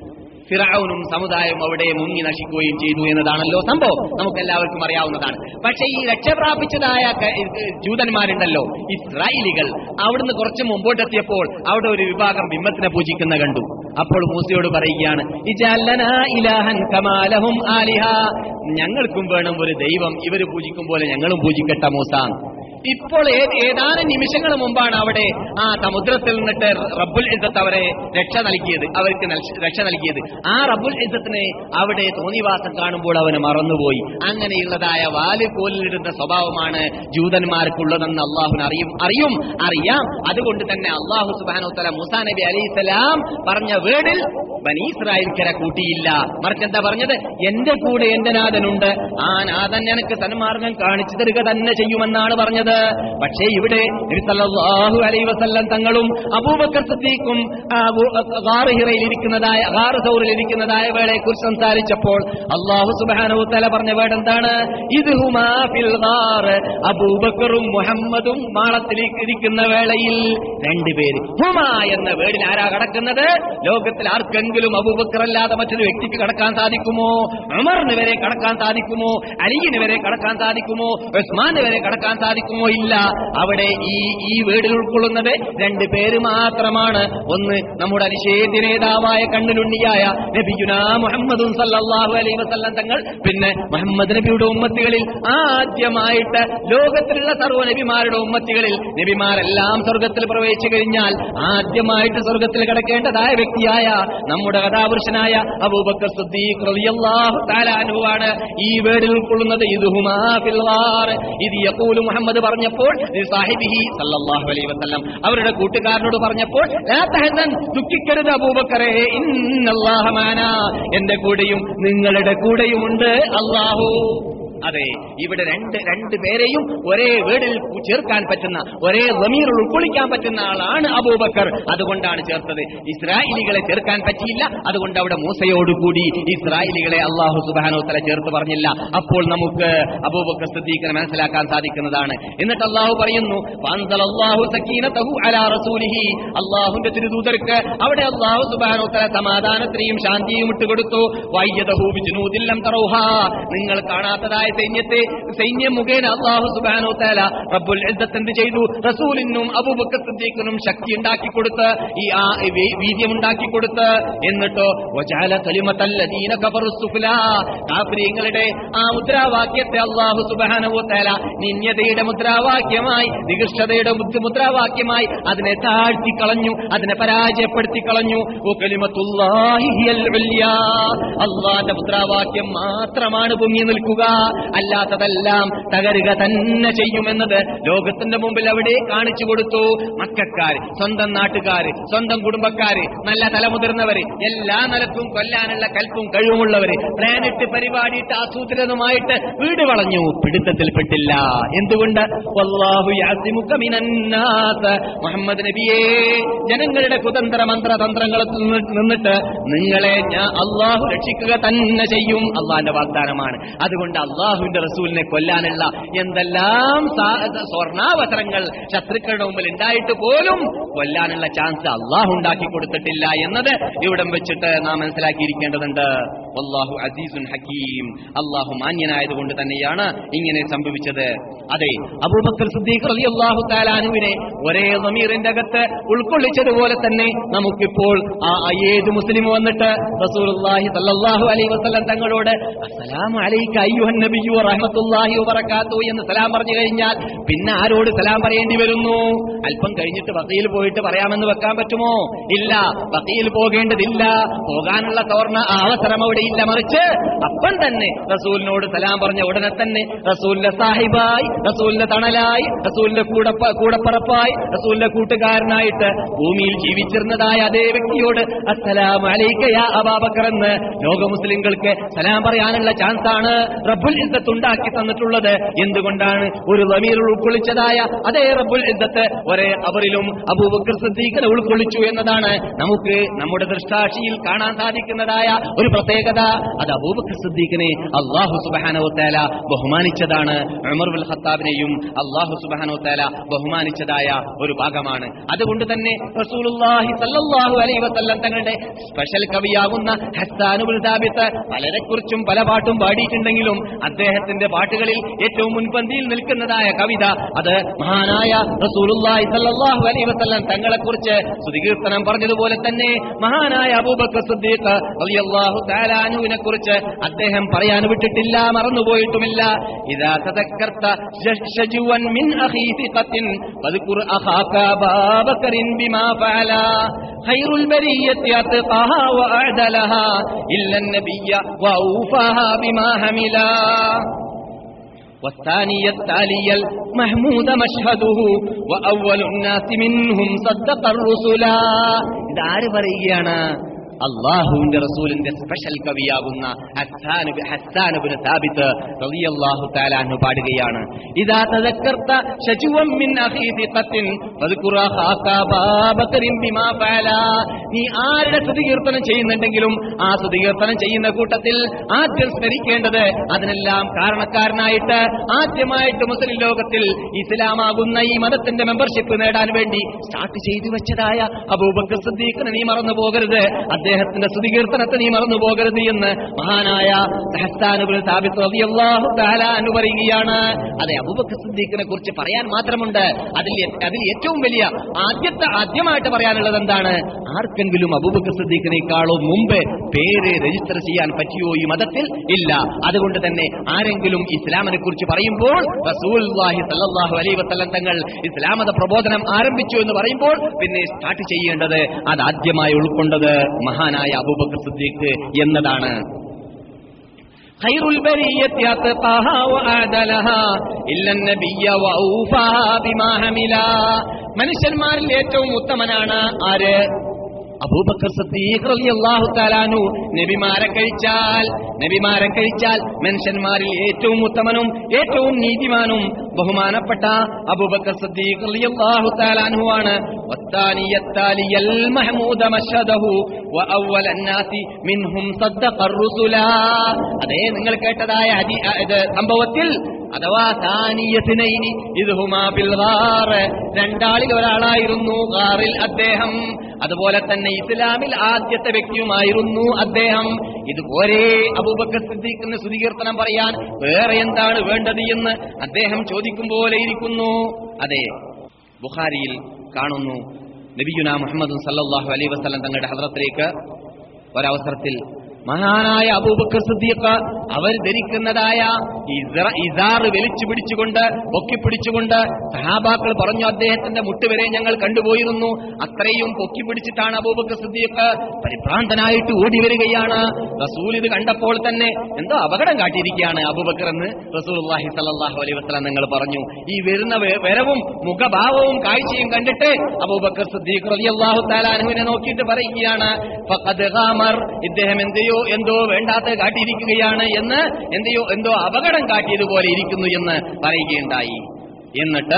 ഫിറൌനും സമുദായവും അവിടെ മുങ്ങി നശിക്കുകയും ചെയ്തു എന്നതാണല്ലോ സംഭവം നമുക്ക് എല്ലാവർക്കും അറിയാവുന്നതാണ് പക്ഷേ ഈ രക്ഷ പ്രാപിച്ചതായ ക- ഏ, ജൂതന്മാരുണ്ടല്ലോ ഇസ്രായേലികൾ അവിടുന്ന് കുറച്ച് മുമ്പോട്ടെത്തിയപ്പോൾ അവിടെ ഒരു വിഭാഗം ബിംബത്തിനെ പൂജിക്കുന്ന കണ്ടു അപ്പോൾ മൂസയോട് പറയുകയാണ് ഇജല്ലനാ ഇലാഹൻ കമാലഹും ആലിഹ ഞങ്ങൾക്കും വേണം ഒരു ദൈവം ഇവര് പൂജിക്കും പോലെ ഞങ്ങളും പൂജിക്കട്ടെ മൂസ ഇപ്പോൾ ഏ- ഏതാനും നിമിഷങ്ങൾ മുമ്പാണ് അവിടെ ആ സമുദ്രത്തിൽ നിന്നിട്ട് റബ്ബുൽ ഇസ്സത്ത് അവരെ രക്ഷ നൽകിയത് അവർക്ക് നൽ- രക്ഷ നൽകിയത് ആ റബ്ബുൽ ഇസ്സത്തിനെ അവിടെ തോന്നിവാസം കാണുമ്പോൾ അവന് മറന്നുപോയി അങ്ങനെയുള്ളതായ വാല് കോലിലിടുന്ന സ്വഭാവമാണ് ജൂതന്മാർക്കുള്ളതെന്ന് അള്ളാഹുന് അറിയും അറിയും അറിയാം അതുകൊണ്ട് തന്നെ അള്ളാഹു സുബാനുത്തല മുസാ നബി അലൈഹിസ്സലാം പറഞ്ഞ വേർഡിൽ ബനീസ്രായിൽക്കര കൂട്ടിയില്ല മറിച്ച് എന്താ പറഞ്ഞത് എന്റെ കൂടെ എന്റെ നാഥനുണ്ട് ആ നാഥൻ എനിക്ക് സന്മാർഗം കാണിച്ചു തരിക തന്നെ ചെയ്യുമെന്നാണ് പറഞ്ഞത് പക്ഷേ ഇവിടെ നബി സല്ലല്ലാഹു അലൈഹി വസല്ലം തങ്ങളും അബൂബക്കർ സിദ്ദീഖും ആ അബൂ- ഗാറ് ഹിറയിൽ ഇരിക്കുന്നതായ ഗാറ് സൗറിൽ ഇരിക്കുന്നതായ വേളയെ കുറിച്ച് സംസാരിച്ചപ്പോൾ അള്ളാഹു സുബ്ഹാനഹു തആല പറഞ്ഞ വേർഡ് എന്താണ് ഇത് ഹുമാ ഫിൽ ഗാറ് അബൂബക്കറും മുഹമ്മദും മാളത്തിലേക്ക് ഇരിക്കുന്ന വേളയിൽ രണ്ടുപേര് ഹുമാ എന്ന വേർഡിൽ ആരാ കടക്കുന്നത് ലോകത്തിൽ ആർക്കെങ്കിലും അബൂബക്കർ അല്ലാതെ മറ്റൊരു വ്യക്തിക്ക് കടക്കാൻ സാധിക്കുമോ ഉമറിന് വരെ കടക്കാൻ സാധിക്കുമോ അലിയിന് വരെ കടക്കാൻ സാധിക്കുമോ ഉസ്മാന് വരെ കടക്കാൻ സാധിക്കുമോ ഇല്ല അവിടെ ഈ ഈ വീടിൽ ഉൾക്കൊള്ളുന്നത് രണ്ട് പേര് മാത്രമാണ് ഒന്ന് നമ്മുടെ അനിഷേധ്യ നേതാവായ കണ്ണിലുണ്ണിയായ നബിയുന മുഹമ്മദും സല്ലല്ലാഹു അലൈഹി വസല്ലം തങ്ങൾ പിന്നെ മുഹമ്മദ് നബിയുടെ ഉമ്മത്തികളിൽ ആദ്യമായിട്ട് ലോകത്തിലുള്ള സർവ്വ നബിമാരുടെ ഉമ്മത്തികളിൽ നബിമാരെല്ലാം സ്വർഗത്തിൽ പ്രവേശിച്ചു കഴിഞ്ഞാൽ ആദ്യമായിട്ട് സ്വർഗത്തിൽ കിടക്കേണ്ടതായ വ്യക്തിയായ നമ്മുടെ കഥാപുരുഷനായ അബൂബക്കർ സിദ്ദീഖ് റളിയല്ലാഹു തആല അൻഹുവാണ് ഈ വേർഡിൽ ഉൾക്കൊള്ളുന്നത് ഇദ്ഹുമാ ഫിൽ ഗാർ ഇത് യഖൂലു മുഹമ്മദ് പറഞ്ഞപ്പോൾ ഇത് സാഹിബിഹി സല്ലല്ലാഹു അലൈഹി വസല്ലം അവരുടെ കൂട്ടുകാരനോട് പറഞ്ഞപ്പോൾ ലാ തഹസൻ ദുഃഖിക്കരുത് അബൂബക്കറേ ഇന്നല്ലാഹ മാനാ എന്റെ കൂടെയും നിങ്ങളുടെ കൂടെയുമുണ്ട് അല്ലാഹു അതെ ഇവിടെ രണ്ട് രണ്ട് പേരെയും ഒരേ വീടിൽ ചേർക്കാൻ പറ്റുന്ന ഒരേ റമീറിൽ ഉൾക്കൊള്ളിക്കാൻ പറ്റുന്ന ആളാണ് അബൂബക്കർ അതുകൊണ്ടാണ് ചേർത്തത് ഇസ്രായേലികളെ ചേർക്കാൻ പറ്റിയില്ല അതുകൊണ്ട് അവിടെ മൂസയോടുകൂടി ഇസ്രായേലികളെ അള്ളാഹു സുബാനോത്തല ചേർത്ത് പറഞ്ഞില്ല അപ്പോൾ നമുക്ക് അബൂബക്കർ സിദ്ദീഖിനെ മനസ്സിലാക്കാൻ സാധിക്കുന്നതാണ് എന്നിട്ട് അള്ളാഹു പറയുന്നു "ഫഅൻസലല്ലാഹു സക്കീനതഹു അലാ റസൂലിഹി." അള്ളാഹുവിന്റെ തിരുദൂതർക്ക് അവിടെ അള്ളാഹു സുബാനോത്തല സമാധാനത്തിനെയും ശാന്തിയും ഇട്ടുകൊടുത്തു വൈദ്യതഹു ബിജുനൂദില്ലം തറൗഹാ നിങ്ങൾ കാണാത്തതായ സൈന്യത്തെ സൈന്യം മുഖേന അള്ളാഹു സുബാനോ തല റബ്ബുൽ ഇസ്സത്ത് എന്ത് ചെയ്തു റസൂലിനും അബൂബക്കർ സിദ്ദീഖിനും ശക്തി ഉണ്ടാക്കി കൊടുത്ത് ഈ ആ വി- വീര്യം ഉണ്ടാക്കി കൊടുത്ത് എന്നിട്ടോ വജഅല കലിമത്തല്ലദീന കഫറു സുഫ്ലാ കാഫിരീങ്ങളുടെ ആ മുദ്രാവാക്യത്തെ അള്ളാഹു സുബ്ഹാനഹു തആല നിന്യതയുടെ മുദ്രാവാക്യമായി നികൃഷ്ടതയുടെ മുദ്ര- മുദ്രാവാക്യമായി അതിനെ താഴ്ത്തി കളഞ്ഞു അതിനെ പരാജയപ്പെടുത്തി കളഞ്ഞു ഓ കലിമത്തുല്ലാഹി ഹിയൽ ഉല്യാ അള്ളാന്റെ മുദ്രാവാക്യം മാത്രമാണ് പൊങ്ങി നിൽക്കുക അല്ലാത്തതെല്ലാം തകരുക തന്നെ ചെയ്യുമെന്നത് ലോകത്തിന്റെ മുമ്പിൽ അവിടെ കാണിച്ചു കൊടുത്തു മക്കാര് സ്വന്തം നാട്ടുകാര് സ്വന്തം കുടുംബക്കാര് നല്ല തലമുതിർന്നവര് എല്ലാ നിലക്കും കൊല്ലാനുള്ള കൽപ്പും കഴിവുമുള്ളവര് പ്ലാനിട്ട് പരിപാടിയിട്ട് ആസൂത്രിതമായിട്ട് വീട് വളഞ്ഞു പിടുത്തത്തിൽപ്പെട്ടില്ല എന്തുകൊണ്ട് വല്ലാഹു യാസിമുക മിനന്നാസ്. മുഹമ്മദ് നബിയെ ജനങ്ങളുടെ കുതന്ത്ര മന്ത്രതന്ത്രങ്ങളിൽ നിന്ന് നിന്നിട്ട് നിങ്ങളെ ഞാൻ അള്ളാഹു രക്ഷിക്കുക തന്നെ ചെയ്യും അള്ളാഹിന്റെ വാഗ്ദാനമാണ് അതുകൊണ്ട് അള്ളാഹുവിന്റെ റസൂലിനെ കൊല്ലാനുള്ള എന്തെല്ലാം സാ- സ്വർണാവസരങ്ങൾ ശത്രുക്കളുടെ മുമ്പിൽ ഉണ്ടായിട്ട് പോലും കൊല്ലാനുള്ള ചാൻസ് അള്ളാഹു ഉണ്ടാക്കി കൊടുത്തിട്ടില്ല എന്നത് ഇവിടം വെച്ചിട്ട് നാം മനസ്സിലാക്കിയിരിക്കേണ്ടതുണ്ട് അള്ളാഹു അസീസുൻ ഹക്കീം അള്ളാഹു മാന്യനായതുകൊണ്ട് തന്നെയാണ് ഇങ്ങനെ സംഭവിച്ചത് അതെ അബൂബക്കർ സിദ്ദീഖ് റളിയല്ലാഹു തആലാനുവിനെ ഒരേ സമീറിന്റെ അകത്ത് ഉൾക്കൊള്ളിച്ചതുപോലെ തന്നെ നമുക്കിപ്പോൾ ആ ആ ഏത് മുസ്ലിം വന്നിട്ട് റസൂലുള്ളാഹി സല്ലല്ലാഹു അലൈഹി വസല്ലം തങ്ങളോട് അസ്സലാമു അലൈക അയ്യുഹൻ നബിയ്യു വറഹ്മത്തുള്ളാഹി വബറകാതുഹു എന്ന് സലാം പറഞ്ഞു കഴിഞ്ഞാൽ പിന്നെ ആരോട് സലാം പറയേണ്ടി വരുന്നു അല്പം കഴിഞ്ഞിട്ട് വക്കീൽ പോയിട്ട് പറയാമെന്ന് വെക്കാൻ പറ്റുമോ ഇല്ല വക്കീൽ പോകേണ്ടതില്ല പോകാനുള്ള തോർണ അവസരം അവിടെ ഇല്ല മറിച്ച് അപ്പം തന്നെ റസൂലിനോട് സലാം പറഞ്ഞ ഉടനെ തന്നെ റസൂലിന്റെ സാഹിബായി റസൂലിന്റെ തണലായി റസൂലിന്റെ കൂടപ്പ കൂടപ്പറപ്പായി റസൂലിന്റെ കൂട്ടുകാരനായിട്ട് ഭൂമിയിൽ ജീവിച്ചിരുന്നതായ അതേ വ്യക്തിയോട് അസ്സലാം അലൈക്കയ അബാബക്കർ എന്ന് ലോക മുസ്ലിങ്ങൾക്ക് സലാം പറയാനുള്ള ചാൻസ് ആണ് റബ്ബുൽ ഇസ്സത്ത് ഉണ്ടാക്കി തന്നിട്ടുള്ളത് എന്തുകൊണ്ടാണ് ഒരു ലമീറിൽ ഉൾക്കൊള്ളിച്ചതായ അതേ റബ്ബുൽ ഇസ്സത്ത് ഒരേ അവരിലും അബൂബക്കർ സിദ്ദീഖിനെ ഉൾക്കൊള്ളിച്ചു എന്നതാണ് നമുക്ക് നമ്മുടെ ദൃഷ്ടാക്ഷിയിൽ കാണാൻ സാധിക്കുന്നതായ ഒരു പ്രത്യേകത മര്യാദ അത് അബൂബക്കർ സിദ്ദീഖിനെ അള്ളാഹു സുബാനോത്തേല ബഹുമാനിച്ചതാണ് ഉമർ ബുൽ ഖത്താബിനെയും അള്ളാഹു സുബാനോത്തേല ബഹുമാനിച്ചതായ ഒരു ഭാഗമാണ് അതുകൊണ്ട് തന്നെ റസൂലുള്ളാഹി സല്ലല്ലാഹു അലൈഹി വസല്ലം തങ്ങളുടെ സ്പെഷ്യൽ കവിയാകുന്ന ഹസ്സാനുബുൽ ദാബിത്ത് പലരെക്കുറിച്ചും പല പാട്ടും പാടിയിട്ടുണ്ടെങ്കിലും അദ്ദേഹത്തിന്റെ പാട്ടുകളിൽ ഏറ്റവും മുൻപന്തിയിൽ നിൽക്കുന്നതായ കവിത അത് മഹാനായ റസൂലുള്ളാഹി സല്ലല്ലാഹു അലൈഹി വസല്ലം തങ്ങളെക്കുറിച്ച് സ്തുതികീർത്തനം പറഞ്ഞതുപോലെ തന്നെ മഹാനായ അബൂബക്കർ സിദ്ദീഖ് റളിയല്ലാഹു തആല അൻഹുവിനെ കുറിച്ച് അദ്ദേഹം പറയാൻ വിട്ടിട്ടില്ല മറന്നുപോയിട്ടുമില്ല ഇദാ തദക്കർത ശജുവൻ മിൻ അഖീ ثقة فاذكر أخاك أبا بكر بما فعل خير البرية أتقاها وأعدلها إلا النبي وأوفاها بما حملا والثاني التالي المحمود مشهده وأول الناس منهم صدق الرسلا ഇത് ആര് പറയുകയാണ് അള്ളാഹുവിന്റെ റസൂലിന്റെ സ്പെഷ്യൽ കവിയാകുന്ന ഹസ്സാൻ ബി- ഹസ്സാൻ ഇബ്നു സാബിത്ത് റളിയല്ലാഹു തആല അൻഹു പാടുകയാണ് ഇദാ തദക്കർത ശജുവൻ മിൻ അഖീ സിഖത്തിൻ ഫദ്കുറ ഖാക ബാബക്കറിൻ ബിമാ ഫഅല നീ ആരുടെ സ്തുതികീർത്തനം ചെയ്യുന്നുണ്ടെങ്കിലും ആ സ്തുതികീർത്തനം ചെയ്യുന്ന കൂട്ടത്തിൽ ആദ്യം സ്മരിക്കേണ്ടത് അതിനെല്ലാം കാരണക്കാരനായിട്ട് ആദ്യമായിട്ട് മുസ്ലിം ലോകത്തിൽ ഇസ്ലാമാകുന്ന ഈ മതത്തിന്റെ മെമ്പർഷിപ്പ് നേടാൻ വേണ്ടി സ്റ്റാർട്ട് ചെയ്തു വെച്ചതായ അബൂബക്കർ സിദ്ദീഖിനെ നീ മറന്നു പോകരുത് അദ്ദേഹത്തിന്റെ സ്തുതികീർത്തനത്തെ നീ മറന്നു പോകരുത് എന്ന് മഹാനായ സഹസ്ഥാനുബുൽ സാബിത്ത് റളിയല്ലാഹു തആല അൻഹു പറയുകയാണ് അതെ അബൂബക്കർ സിദ്ദീഖിനെ കുറിച്ച് പറയാൻ മാത്രമുണ്ട് അതിൽ ഏ- അതിൽ ഏറ്റവും വലിയ ആദ്യത്തെ ആദ്യമായിട്ട് പറയാനുള്ളത് എന്താണ് ആർക്കെങ്കിലും അബൂബക്കർ സിദ്ദീഖിനേക്കാളും മുമ്പ് പേര് രജിസ്റ്റർ ചെയ്യാൻ പറ്റിയോ ഈ മതത്തിൽ ഇല്ല അതുകൊണ്ട് തന്നെ ആരെങ്കിലും ഇസ്ലാമിനെ കുറിച്ച് പറയുമ്പോൾ റസൂലുള്ളാഹി സല്ലല്ലാഹു അലൈഹി വസല്ലം തങ്ങൾ ഇസ്ലാമത പ്രബോധനം ആരംഭിച്ചു എന്ന് പറയുമ്പോൾ പിന്നെ സ്റ്റാർട്ട് ചെയ്യേണ്ടത് അത് ആദ്യമായി ഉൾക്കൊണ്ടത് മഹാനായ അബൂബക്കർ സിദ്ദീഖ് എന്നതാണ് خير البرية أتقاها وأعدلها إلا النبي وأوفاها بما حملا മനുഷ്യന്മാരിൽ ഏറ്റവും ഉത്തമനാണ് ആര് അബൂബക്കർ സദ്ദീഖ് റളിയല്ലാഹു തആലാനു നബിമാരെ കഴിച്ചാൽ നബിമാരെ കഴിച്ചാൽ മനുഷ്യന്മാരിൽ ഏറ്റവും ഉത്തമനും ഏറ്റവും നീതിമാനും ബഹുമാനപ്പെട്ട അബൂബക്കർ സദ്ദീഖ് റളിയല്ലാഹു തആലാനു ആണ് വത്താനിയത്താലിയൽ മഹ്മൂദ മശദഹു വഅവ്വല الناس മിൻഹും സദ്ദഖ الرسلا അതേ നിങ്ങൾ കേട്ടതായ ഹദീ- ആ, ഇത് സംഭവത്തിൽ അഥവാ താനിയത്തിനൈനി ഇദ്ഹുമാ ബിൽ ഗാർ രണ്ടാളിൽ ഒരാളായിരുന്നു ഗാറിൽ അദ്ദേഹം അതുപോലെ തന്നെ ഇസ്ലാമിൽ ആദ്യത്തെ വ്യക്തിയുമായിരുന്നു അദ്ദേഹം ഇതുപോലെ അബൂബക്കർ സിദ്ദീഖിന് സ്തുതികീർത്തനം പറയാൻ വേറെ എന്താണ് വേണ്ടത് എന്ന് അദ്ദേഹം ചോദിക്കും പോലെ ഇരിക്കുന്നു അതെ ബുഖാരിയിൽ കാണുന്നു നബിയുന മുഹമ്മദ് സല്ലല്ലാഹു അലൈഹി വസല്ലം തങ്ങളുടെ ഹദ്റത്തിലേക്ക് ഒരവസരത്തിൽ മഹാനായ അബൂബക്കർ സിദ്ദീഖ് അവർ ധരിക്കുന്നതായ ഇസറ- ഇസാർ വലിച്ചു പിടിച്ചുകൊണ്ട് പൊക്കി പിടിച്ചുകൊണ്ട് സഹാബാക്കൾ പറഞ്ഞു അദ്ദേഹത്തിന്റെ മുട്ടുവരെ ഞങ്ങൾ കണ്ടുപോയിരുന്നു അത്രയും പൊക്കി പിടിച്ചിട്ടാണ് അബൂബക്കർ സിദ്ദീഖ് പരിഭ്രാന്തനായിട്ട് ഓടി വരികയാണ് റസൂൽ ഇത് കണ്ടപ്പോൾ തന്നെ എന്തോ അപകടം കാട്ടിയിരിക്കുകയാണ് അബൂബക്കർ എന്ന് റസൂലുള്ളാഹി സല്ലല്ലാഹു അലൈഹി വസല്ലം നിങ്ങൾ പറഞ്ഞു ഈ വരുന്ന വെ- വരവും മുഖഭാവവും കാഴ്ചയും കണ്ടിട്ട് അബൂബക്കർ സിദ്ദീഖ് റളിയല്ലാഹു തആല അൻഹുവിനെ നോക്കിയിട്ട് പറയുകയാണ് ഫഖദ് ഗാമർ ഇദ്ദേഹം എന്തെയോ എന്തോ വേണ്ടാത്ത കാട്ടിയിരിക്കുകയാണ് എന്ന് എന്തെയോ എന്തോ അപകടം കാട്ടിയതുപോലെ ഇരിക്കുന്നു എന്ന് പറയുകയുണ്ടായി എന്നിട്ട്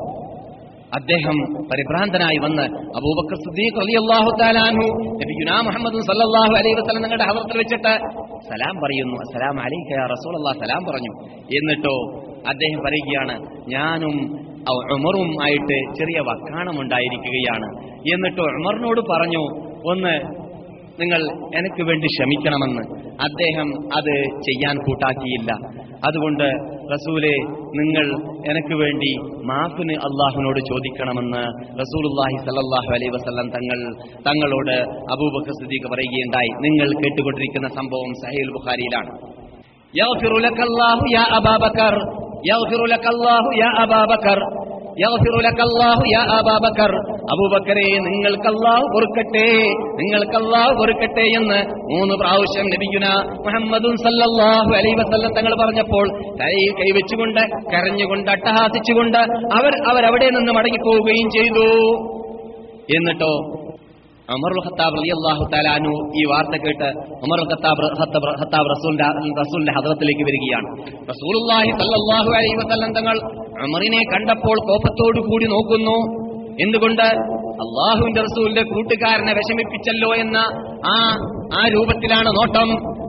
അദ്ദേഹം പരിഭ്രാന്തനായി വന്ന് അബൂബക്കർ സിദ്ദീഖ് റളിയല്ലാഹു തആല അൻഹു നബിയുനാ മുഹമ്മദ് സല്ലല്ലാഹു അലൈഹി വസല്ലം നിങ്ങളുടെ ഹദറത്തിൽ വെച്ചിട്ട് സലാം പറയുന്നു അസ്സലാം അലൈക യാ റസൂലല്ലാഹ് സലാം പറഞ്ഞു എന്നിട്ടോ അദ്ദേഹം പറയുകയാണ് ഞാനും അവ- ഉമറും ആയിട്ട് ചെറിയ വക്കാണം ഉണ്ടായിരിക്കുകയാണ് എന്നിട്ടോ ഉമറിനോട് പറഞ്ഞു ഒന്ന് നിങ്ങൾ എനിക്ക് വേണ്ടി ക്ഷമിക്കണമെന്ന് അദ്ദേഹം അത് ചെയ്യാൻ കൂട്ടാക്കിയില്ല അതുകൊണ്ട് റസൂലെ നിങ്ങൾ എനിക്ക് വേണ്ടി മാഫിന് അള്ളാഹുവിനോട് ചോദിക്കണമെന്ന് റസൂലുള്ളാഹി സല്ലല്ലാഹു അലൈഹി വസല്ലം തങ്ങൾ തങ്ങളോട് അബൂബക്കർ സിദ്ദീഖ് പറയുകയുണ്ടായി നിങ്ങൾ കേട്ടുകൊണ്ടിരിക്കുന്ന സംഭവം സഹീൽ ബുഖാരിയിലാണ് يغفر لك الله يا أبا بكر يغفر لك الله يا أبا بكر يغفر لك الله يا أبا بكر അബൂബക്കറെ നിങ്ങൾക്ക് അല്ലാഹു പൊറുക്കട്ടെ നിങ്ങൾക്ക് അല്ലാഹു പൊറുക്കട്ടെ എന്ന് മൂന്ന് പ്രാവശ്യം നബിയുന മുഹമ്മദും സല്ലല്ലാഹു അലൈഹി വസല്ലം തങ്ങൾ പറഞ്ഞപ്പോൾ തലയിൽ കൈവച്ചുകൊണ്ട് കരഞ്ഞുകൊണ്ട് അട്ടഹാസിച്ചുകൊണ്ട് അവർ അവരവിടെ നിന്ന് മടങ്ങിപ്പോവുകയും ചെയ്തു എന്നിട്ടോ ഉമറുൽ ഖത്താബ് റളിയല്ലാഹു തആലാനു ഈ വാർത്ത കേട്ട് ഉമറുൽ ഖത്താബ് ഖത്താബ് ഖത്താബ് റസൂലിന്റെ റസൂലിന്റെ ഹദ്റത്തിലേക്ക് വരികയാണ് റസൂലുള്ളാഹി സല്ലല്ലാഹു അലൈഹി വസല്ലം തങ്ങൾ ഉമറിനെ കണ്ടപ്പോൾ കോപത്തോടു കൂടി നോക്കുന്നു എന്തുകൊണ്ട് അള്ളാഹുവിന്റെ റസൂലിന്റെ കൂട്ടുകാരനെ വിഷമിപ്പിച്ചല്ലോ എന്ന ആ ആ രൂപത്തിലാണ് നോട്ടം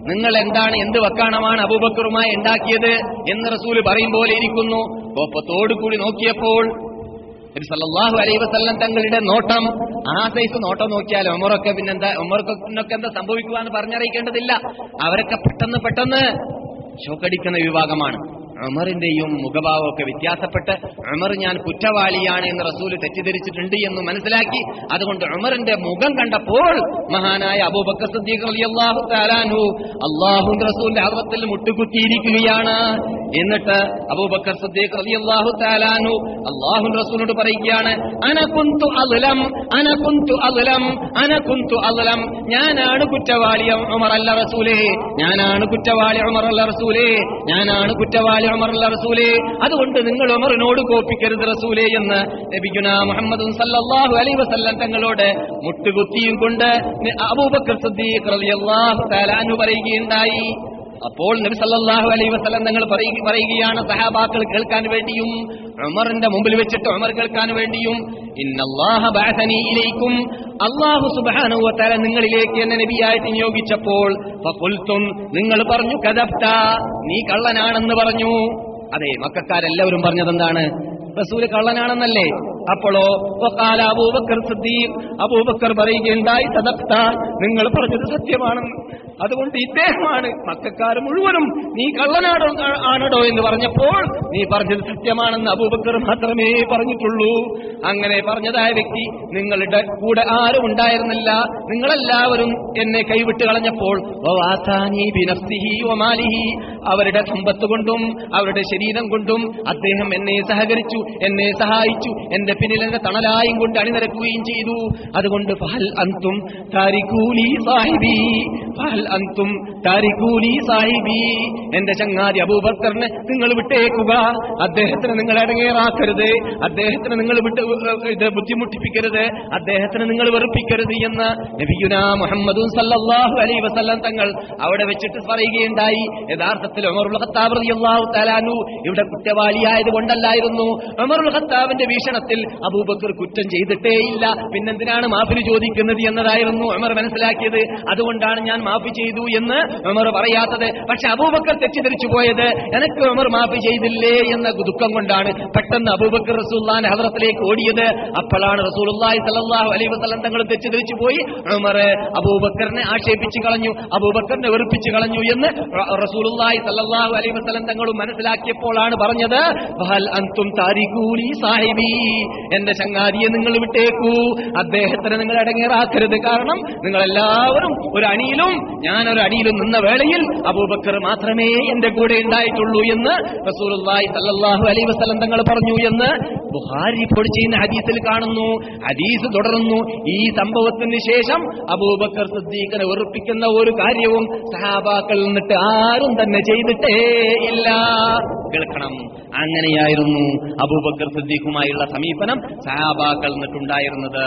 നിങ്ങൾ എന്താണ് എന്ത് വക്കാണമാണ് അബൂബക്കറുമായി ഉണ്ടാക്കിയത് എന്ന് റസൂല് പറയും പോലെ ഇരിക്കുന്നു കോപ്പത്തോടു കൂടി നോക്കിയപ്പോൾ നബി സല്ലല്ലാഹു അലൈഹി വസല്ലം തങ്ങളുടെ നോട്ടം ആ സൈസ് നോട്ടം നോക്കിയാൽ ഉമറൊക്കെ പിന്നെന്താ ഉമർക്കൊക്കെ എന്താ സംഭവിക്കുക എന്ന് പറഞ്ഞറിയിക്കേണ്ടതില്ല അവരൊക്കെ പെട്ടെന്ന് പെട്ടെന്ന് ഷോക്കടിക്കുന്ന വിഭാഗമാണ് ഉമറിന്റെയും മുഖഭാവമൊക്കെ വ്യത്യാസപ്പെട്ട് ഉമർ ഞാൻ കുറ്റവാളിയാണ് എന്ന് റസൂല് തെറ്റിദ്ധരിച്ചിട്ടുണ്ട് എന്ന് മനസ്സിലാക്കി അതുകൊണ്ട് ഉമറിന്റെ മുഖം കണ്ടപ്പോൾ മഹാനായ അബൂബക്കർ സദ്ദീഖ് റളിയല്ലാഹു തആലാഹു അള്ളാഹു റസൂലിന്റെ അർവത്തിൽ മുട്ടുകുത്തിയിരിക്കുകയാണ് എന്നിട്ട് അബൂബക്കർ സദ്ദീഖ് റളിയല്ലാഹു തആലാഹു അള്ളാഹു റസൂലിനോട് പറയുകയാണ് അന കുന്തു അദ്ലം അന കുന്തു അദ്ലം അന കുന്തു അദ്ലം ഞാനാണ് കുറ്റവാളി ഉമർ അല്ല റസൂലേ ഞാനാണ് കുറ്റവാളി ഉമർ അല്ല റസൂലേ ഞാനാണ് കുറ്റവാളി ഉമർ അല്ല റസൂലേ അതുകൊണ്ട് നിങ്ങൾ ഉമറിനോട് കോപ്പിക്കരുത് റസൂലേ എന്ന് നബിഗുന മുഹമ്മദ് സല്ലല്ലാഹു അലൈഹി വസല്ലം തങ്ങളോട് മുട്ടുകുത്തിയും കൊണ്ട് അബൂബക്കർ സിദ്ദീഖ് റളിയല്ലാഹു തആല അൻഹു പറയുകയുണ്ടായി അപ്പോൾ നബി സല്ലല്ലാഹു അലൈഹി വസല്ലം തങ്ങൾ പറയുക- പറയുകയാണ് സഹാബാക്കൾ കേൾക്കാൻ വേണ്ടിയും ഉമറിന്റെ മുമ്പിൽ വെച്ചിട്ട് ഉമർ കേൾക്കാൻ വേണ്ടിയും ഇന്നല്ലാഹ ബഅസനി ഇലൈക്കും അല്ലാഹു സുബ്ഹാനഹു വ തആല നിങ്ങളിലേക്ക് എന്നെ നബിയായിട്ട് നിയോഗിച്ചപ്പോൾ ഫഖുൽതും നിങ്ങൾ പറഞ്ഞു കദബ്ത നീ കള്ളനാണെന്ന് പറഞ്ഞു അതെ മക്കാരെല്ലാവരും പറഞ്ഞതെന്താണ് റസൂല് കള്ളനാണെന്നല്ലേ അപ്പോഴോ വഖാല അബൂബക്കർ സിദ്ദീഖ് അബൂബക്കർ പറയുകയുണ്ടായി സദപ്ത നിങ്ങൾ പറഞ്ഞത് സത്യമാണെന്ന് അതുകൊണ്ട് ഇദ്ദേഹമാണ് മക്കാർ മുഴുവനും നീ കള്ളനാടോ ആണടോ എന്ന് പറഞ്ഞപ്പോൾ നീ പറഞ്ഞത് സത്യമാണെന്ന് അബൂബക്കർ മാത്രമേ പറഞ്ഞിട്ടുള്ളൂ അങ്ങനെ പറഞ്ഞതായ വ്യക്തി നിങ്ങളുടെ കൂടെ ആരും ഉണ്ടായിരുന്നില്ല നിങ്ങളെല്ലാവരും എന്നെ കൈവിട്ട് കളഞ്ഞപ്പോൾ വവാസാനി ബിനഫ്സിഹി വമാലിഹി അവരുടെ സമ്പത്ത് കൊണ്ടും അവരുടെ ശരീരം കൊണ്ടും അദ്ദേഹം എന്നെ സഹകരിച്ചു എന്നെ സഹായിച്ചു എന്റെ പിന്നിൽ എന്റെ തണലായും കൊണ്ട് അണിനിരക്കുകയും ചെയ്തു അതുകൊണ്ട് ഫഹൽ അന്തും താരിഖൂലി സാഹിബി ഫഹൽ അന്തും താരിഖൂലി സാഹിബി എന്റെ ചങ്ങാതി അബൂബക്കറിനെ നിങ്ങൾ വിട്ടേക്കുക അദ്ദേഹത്തിന് നിങ്ങൾ അടങ്ങേറാക്കരുത് അദ്ദേഹത്തിന് നിങ്ങൾ വിട്ട് ഇത് ബുദ്ധിമുട്ടിപ്പിക്കരുത് അദ്ദേഹത്തിന് നിങ്ങൾ വെറുപ്പിക്കരുത് എന്ന് നബിയുന മുഹമ്മദും സല്ലല്ലാഹു അലൈഹി വസല്ലം തങ്ങൾ അവിടെ വെച്ചിട്ട് പറയുകയുണ്ടായി യഥാർത്ഥത്തിൽ ഉമറുൽ ഖത്താബ് റളിയല്ലാഹു തആലാനു ഇവിടെ കുറ്റവാളിയായത് കൊണ്ടല്ലായിരുന്നു ഉമറുൽ ഖത്താബിന്റെ വീക്ഷണത്തിൽ അബൂബക്കർ കുറ്റം ചെയ്തിട്ടേയില്ല പിന്നെന്തിനാണ് മാഫിന് ചോദിക്കുന്നത് എന്നതായിരുന്നു ഉമർ മനസ്സിലാക്കിയത് അതുകൊണ്ടാണ് ഞാൻ മാഫി ചെയ്തു എന്ന് ഉമർ പറയാത്തത് പക്ഷെ അബൂബക്കർ തെറ്റിദ്ധരിച്ചു പോയത് എനക്ക് ഉമർ മാഫി ചെയ്തില്ലേ എന്ന ദുഃഖം കൊണ്ടാണ് പെട്ടെന്ന് അബൂബക്കർ റസൂല്ലാൻ ഹദ്റത്തിലേക്ക് ഓടിയത് അപ്പോഴാണ് റസൂലുള്ളാഹി സല്ലല്ലാഹു അലൈഹി വസല്ലം തങ്ങൾ തെറ്റിദ്ധരിച്ചു പോയി ഉമർ അബൂബക്കറിനെ ആക്ഷേപിച്ചു കളഞ്ഞു അബൂബക്കറിനെ വെറുപ്പിച്ചു കളഞ്ഞു എന്ന് റ- റസൂലുള്ളാഹി സല്ലല്ലാഹു അലൈഹി വസല്ലം തങ്ങളും മനസ്സിലാക്കിയപ്പോഴാണ് പറഞ്ഞത് വഹൽ അൻതും താരിഖൂലി സാഹിബി എന്റെ ചങ്ങാതിയെ നിങ്ങൾ വിട്ടേക്കൂ അദ്ദേഹത്തിന് നിങ്ങൾ അടങ്ങേറാക്കരുത് കാരണം നിങ്ങൾ എല്ലാവരും ഒരു അണിയിലും ഞാൻ ഒരു അണിയിലും നിന്ന വേളയിൽ അബൂബക്കർ മാത്രമേ എന്റെ കൂടെ ഉണ്ടായിട്ടുള്ളൂ എന്ന് റസൂലുള്ളാഹി സല്ലല്ലാഹു അലൈഹി വസല്ലം തങ്ങൾ പറഞ്ഞു എന്ന് ബുഹാരി ഇപ്പോൾ ചെയ്യുന്ന ഹദീസിൽ കാണുന്നു ഹദീസ് തുടർന്നു ഈ സംഭവത്തിന് ശേഷം അബൂബക്കർ സിദ്ദീഖിനെ വെറുപ്പിക്കുന്ന ഒരു കാര്യവും സഹാബാക്കൾ നിന്നിട്ട് ആരും തന്നെ ചെയ്തിട്ടേ ഇല്ല കേൾക്കണം അങ്ങനെയായിരുന്നു അബൂബക്കർ സിദ്ദീഖുമായുള്ള സമീപനം സഹാബാക്കൾ നിന്നിട്ടുണ്ടായിരുന്നത്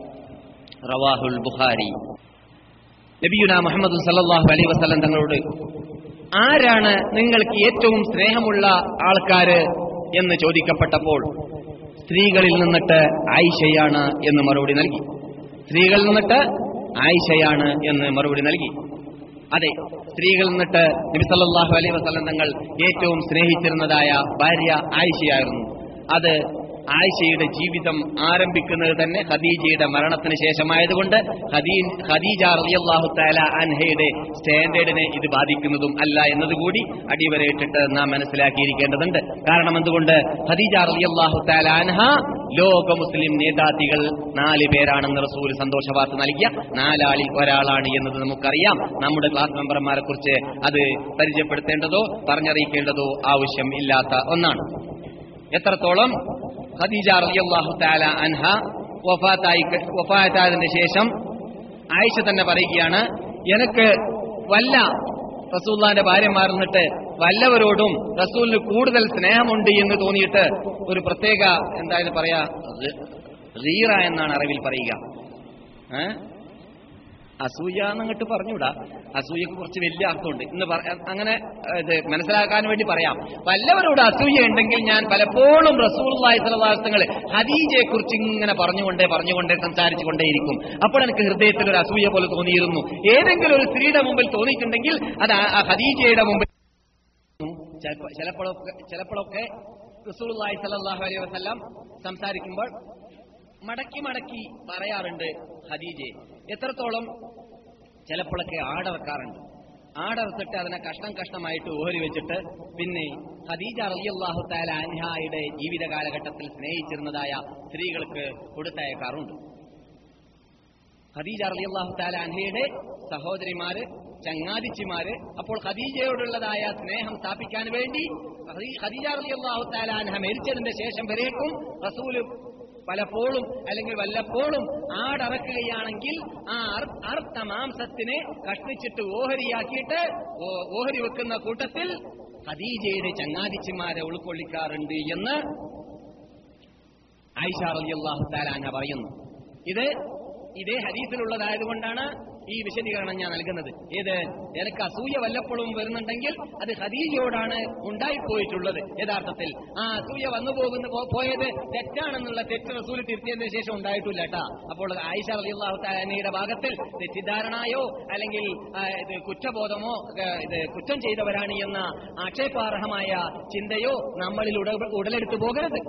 റവാഹുൽ ബുഖാരി നബിയുന മുഹമ്മദ് സല്ലല്ലാഹു അലൈഹി വസല്ലം തങ്ങളോട് ആരാണ് നിങ്ങൾക്ക് ഏറ്റവും സ്നേഹമുള്ള ആൾക്കാര് എന്ന് ചോദിക്കപ്പെട്ടപ്പോൾ സ്ത്രീകളിൽ നിന്നിട്ട് ആയിഷയാണ് എന്ന് മറുപടി നൽകി സ്ത്രീകളിൽ നിന്നിട്ട് ആയിഷയാണ് എന്ന് മറുപടി നൽകി അതെ സ്ത്രീകളിൽ നിന്നിട്ട് നബി സല്ലല്ലാഹു അലൈഹി വസല്ലം തങ്ങൾ ഏറ്റവും സ്നേഹിച്ചിരുന്നതായ ഭാര്യ ആയിഷയായിരുന്നു അത് ആയിഷയുടെ ജീവിതം ആരംഭിക്കുന്നത് തന്നെ ഖദീജയുടെ മരണത്തിന് ശേഷമായതുകൊണ്ട് ഖദീ- ഖദീജ റളിയല്ലാഹു തആല അൻഹയുടെ സ്റ്റാൻഡേർഡിനെ ഇത് ബാധിക്കുന്നതും അല്ല എന്നതുകൂടി അടിവരയിട്ടിട്ട് നാം മനസ്സിലാക്കിയിരിക്കേണ്ടതുണ്ട് കാരണം എന്തുകൊണ്ട് ഖദീജ റളിയല്ലാഹു തആല അൻഹ ലോക മുസ്ലിം നേതാത്തികൾ നാല് പേരാണെന്ന് റസൂൽ സന്തോഷ വാർത്ത നൽകിയ നാലാളിൽ ഒരാളാണ് എന്നത് നമുക്കറിയാം നമ്മുടെ ക്ലാസ് മെമ്പർമാരെ കുറിച്ച് അത് പരിചയപ്പെടുത്തേണ്ടതോ പറഞ്ഞറിയിക്കേണ്ടതോ ആവശ്യം ഇല്ലാത്ത ഒന്നാണ് എത്രത്തോളം ഖദീജ റളിയല്ലാഹു തആല അൻഹ വഫാത്തായി വഫാത്തായതിന്റെ ശേഷം ആയിഷ തന്നെ പറയുകയാണ് എനിക്ക് വല്ല റസൂല്ലാന്റെ ഭാര്യമാർ നിന്നിട്ട് വല്ലവരോടും റസൂലിന് കൂടുതൽ സ്നേഹമുണ്ട് എന്ന് തോന്നിയിട്ട് ഒരു പ്രത്യേക എന്തായാലും പറയാ റി- റീറ എന്നാണ് അറിവിൽ പറയുക ഏ? അസൂയ എന്നങ്ങോട്ട് പറഞ്ഞുകൂടാ അസൂയക്ക് കുറച്ച് വലിയ അർത്ഥമുണ്ട് ഇന്ന് പറ- അങ്ങനെ ഏഹ്, ഇത് മനസ്സിലാക്കാൻ വേണ്ടി പറയാം വല്ലവരോട് അസൂയ ഉണ്ടെങ്കിൽ ഞാൻ പലപ്പോഴും റസൂള്ളി സലവാസങ്ങൾ ഹദീജയെ കുറിച്ച് ഇങ്ങനെ പറഞ്ഞുകൊണ്ടേ പറഞ്ഞുകൊണ്ടേ സംസാരിച്ചു കൊണ്ടേയിരിക്കും അപ്പോൾ എനിക്ക് ഹൃദയത്തിൽ ഒരു അസൂയ പോലെ തോന്നിയിരുന്നു ഏതെങ്കിലും ഒരു സ്ത്രീയുടെ മുമ്പിൽ തോന്നിയിട്ടുണ്ടെങ്കിൽ അത് ആ- ആ ഹദീജയുടെ മുമ്പിൽ ചിലപ്പോ- ചിലപ്പോഴൊക്കെ ചിലപ്പോഴൊക്കെ റസൂലുള്ളാഹി സ്വല്ലല്ലാഹു അലൈഹി വസല്ലം സംസാരിക്കുമ്പോൾ മടക്കി മടക്കി പറയാറുണ്ട് ഖദീജെ എത്രത്തോളം ചിലപ്പോഴൊക്കെ ആടറക്കാറുണ്ട് ആടർത്തിട്ട് അതിനെ കഷ്ണം കഷ്ണമായിട്ട് ഓഹരി വെച്ചിട്ട് പിന്നെ ഖദീജ റളിയല്ലാഹു തആല അൻഹായുടെ ജീവിത കാലഘട്ടത്തിൽ സ്നേഹിച്ചിരുന്നതായ സ്ത്രീകൾക്ക് കൊടുത്തയക്കാറുണ്ട് ഖദീജ റളിയല്ലാഹു തആല അൻഹയുടെ സഹോദരിമാര് ചങ്ങാതിച്ചിമാര് അപ്പോൾ ഖദീജയോടുള്ളതായ സ്നേഹം സ്ഥാപിക്കാൻ വേണ്ടി ഖദീ- ഖദീജ റളിയല്ലാഹു തആല അൻഹ മരിച്ചതിന്റെ ശേഷം വരേക്കും റസൂല് പലപ്പോഴും അല്ലെങ്കിൽ വല്ലപ്പോഴും ആടറക്കുകയാണെങ്കിൽ ആ അർ- അർത്ഥ മാംസത്തിനെ കഷ്ണിച്ചിട്ട് ഓഹരിയാക്കിയിട്ട് ഓ- ഓഹരി വെക്കുന്ന കൂട്ടത്തിൽ ഖദീജയുടെ ചങ്ങാതിച്ചിമാരെ ഉൾക്കൊള്ളിക്കാറുണ്ട് എന്ന് ആയിഷ റളിയല്ലാഹു തആല അൻഹ പറയുന്നു ഇത് ഇതേ ഹദീസിലുള്ളതായതുകൊണ്ടാണ് ഈ വിശദീകരണം ഞാൻ നൽകുന്നത് ഏത് എനിക്ക് അസൂയ വല്ലപ്പോഴും വരുന്നുണ്ടെങ്കിൽ അത് ഖദീജയോടാണ് ഉണ്ടായിപ്പോയിട്ടുള്ളത് യഥാർത്ഥത്തിൽ ആ അസൂയ വന്നു പോകുന്ന പോ- പോയത് തെറ്റാണെന്നുള്ള തെറ്റ് റസൂൽ തിരുത്തിയതിനു ശേഷം ഉണ്ടായിട്ടില്ല കേട്ടാ അപ്പോൾ ആയിഷ റളിയല്ലാഹു തആലയുടെ ഭാഗത്തിൽ തെറ്റിദ്ധാരണയോ അല്ലെങ്കിൽ ആ, ഇത് കുറ്റബോധമോ ആ, ഇത് കുറ്റം ചെയ്തവരാണ് എന്ന ആക്ഷേപാർഹമായ ചിന്തയോ നമ്മളിൽ ഉട- ഉടലെടുത്തു പോകരുത്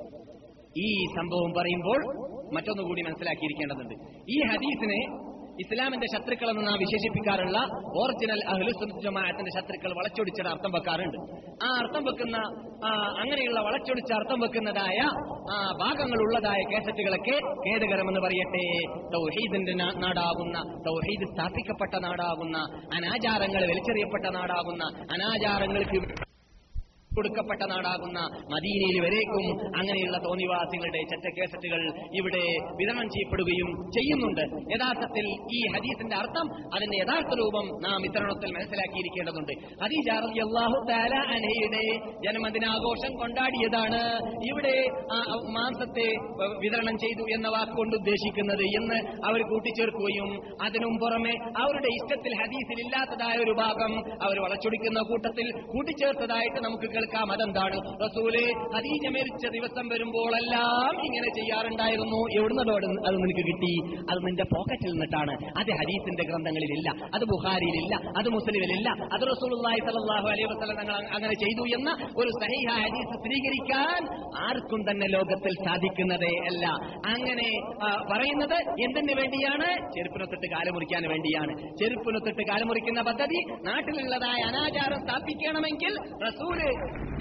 ഈ സംഭവം പറയുമ്പോൾ മറ്റൊന്നുകൂടി മനസ്സിലാക്കിയിരിക്കേണ്ടതുണ്ട് ഈ ഹദീസിനെ ഇസ്ലാമിന്റെ ശത്രുക്കളെന്ന് നാം വിശേഷിപ്പിക്കാറുള്ള ഒറിജിനൽ അഹ്ലുസുന്നത്ത് ജമാഅത്തിന്റെ ശത്രുക്കൾ വളച്ചൊടിച്ചിട്ട് അർത്ഥം വെക്കാറുണ്ട് ആ അർത്ഥം വെക്കുന്ന ആ, അങ്ങനെയുള്ള വളച്ചൊടിച്ച് അർത്ഥം വെക്കുന്നതായ ആ, ഭാഗങ്ങളുള്ളതായ കേസറ്റുകളൊക്കെ ഖേദകരമെന്ന് പറയട്ടെ തൗഹീദിന്റെ നാ- നാടാകുന്ന തൗഹീദ് സ്ഥാപിക്കപ്പെട്ട നാടാകുന്ന അനാചാരങ്ങൾ വലിച്ചെറിയപ്പെട്ട നാടാകുന്ന അനാചാരങ്ങൾക്ക് കൊടുക്കപ്പെട്ട നാടാകുന്ന മദീനയിൽ വരേക്കും അങ്ങനെയുള്ള തോന്നിവാസികളുടെ ചെറ്റക്കേസറ്റുകൾ ഇവിടെ വിതരണം ചെയ്യപ്പെടുകയും ചെയ്യുന്നുണ്ട് യഥാർത്ഥത്തിൽ ഈ ഹദീസിന്റെ അർത്ഥം അതിന്റെ യഥാർത്ഥ രൂപം നാം വിതരണത്തിൽ മനസ്സിലാക്കിയിരിക്കേണ്ടതുണ്ട് ഹദീജ റളിയല്ലാഹു തആല അൻഹയുടെ ജന്മദിനാഘോഷം കൊണ്ടാടിയതാണ് ഇവിടെ ആ മാംസത്തെ വിതരണം ചെയ്തു എന്ന വാക്കുകൊണ്ട് ഉദ്ദേശിക്കുന്നത് എന്ന് അവർ കൂട്ടിച്ചേർക്കുകയും അതിനും പുറമെ അവരുടെ ഇഷ്ടത്തിൽ ഹദീസിൽ ഇല്ലാത്തതായ ഒരു ഭാഗം അവർ വളച്ചൊടിക്കുന്ന കൂട്ടത്തിൽ കൂട്ടിച്ചേർത്തതായിട്ട് നമുക്ക് കേൾക്കാം അതെന്താണ് റസൂല് ഹദീജ മരിച്ച ദിവസം വരുമ്പോഴെല്ലാം ഇങ്ങനെ ചെയ്യാറുണ്ടായിരുന്നു എവിടുന്നതോ അത് നിനക്ക് കിട്ടി അത് നിന്റെ പോക്കറ്റിൽ നിന്നിട്ടാണ് അത് ഹദീസിന്റെ ഗ്രന്ഥങ്ങളിലില്ല അത് ബുഹാരിയിലില്ല അത് മുസ്ലിമിലില്ല അത് റസൂലുള്ളാഹി സ്വല്ലല്ലാഹു അലൈഹി വസല്ലം തങ്ങൾ അങ്ങനെ ചെയ്തു എന്ന ഒരു സഹീഹ ഹദീസ് സ്ഥിരീകരിക്കാൻ ആർക്കും തന്നെ ലോകത്തിൽ സാധിക്കുന്നതേ അല്ല അങ്ങനെ ആ, പറയുന്നത് എന്തിനു വേണ്ടിയാണ് ചെരുപ്പിനൊത്തിട്ട് കാലുമുറിക്കാൻ വേണ്ടിയാണ് ചെരുപ്പിനൊത്തിട്ട് കാലുമുറിക്കുന്ന പദ്ധതി നാട്ടിലുള്ളതായ അനാചാരം സ്ഥാപിക്കണമെങ്കിൽ റസൂല്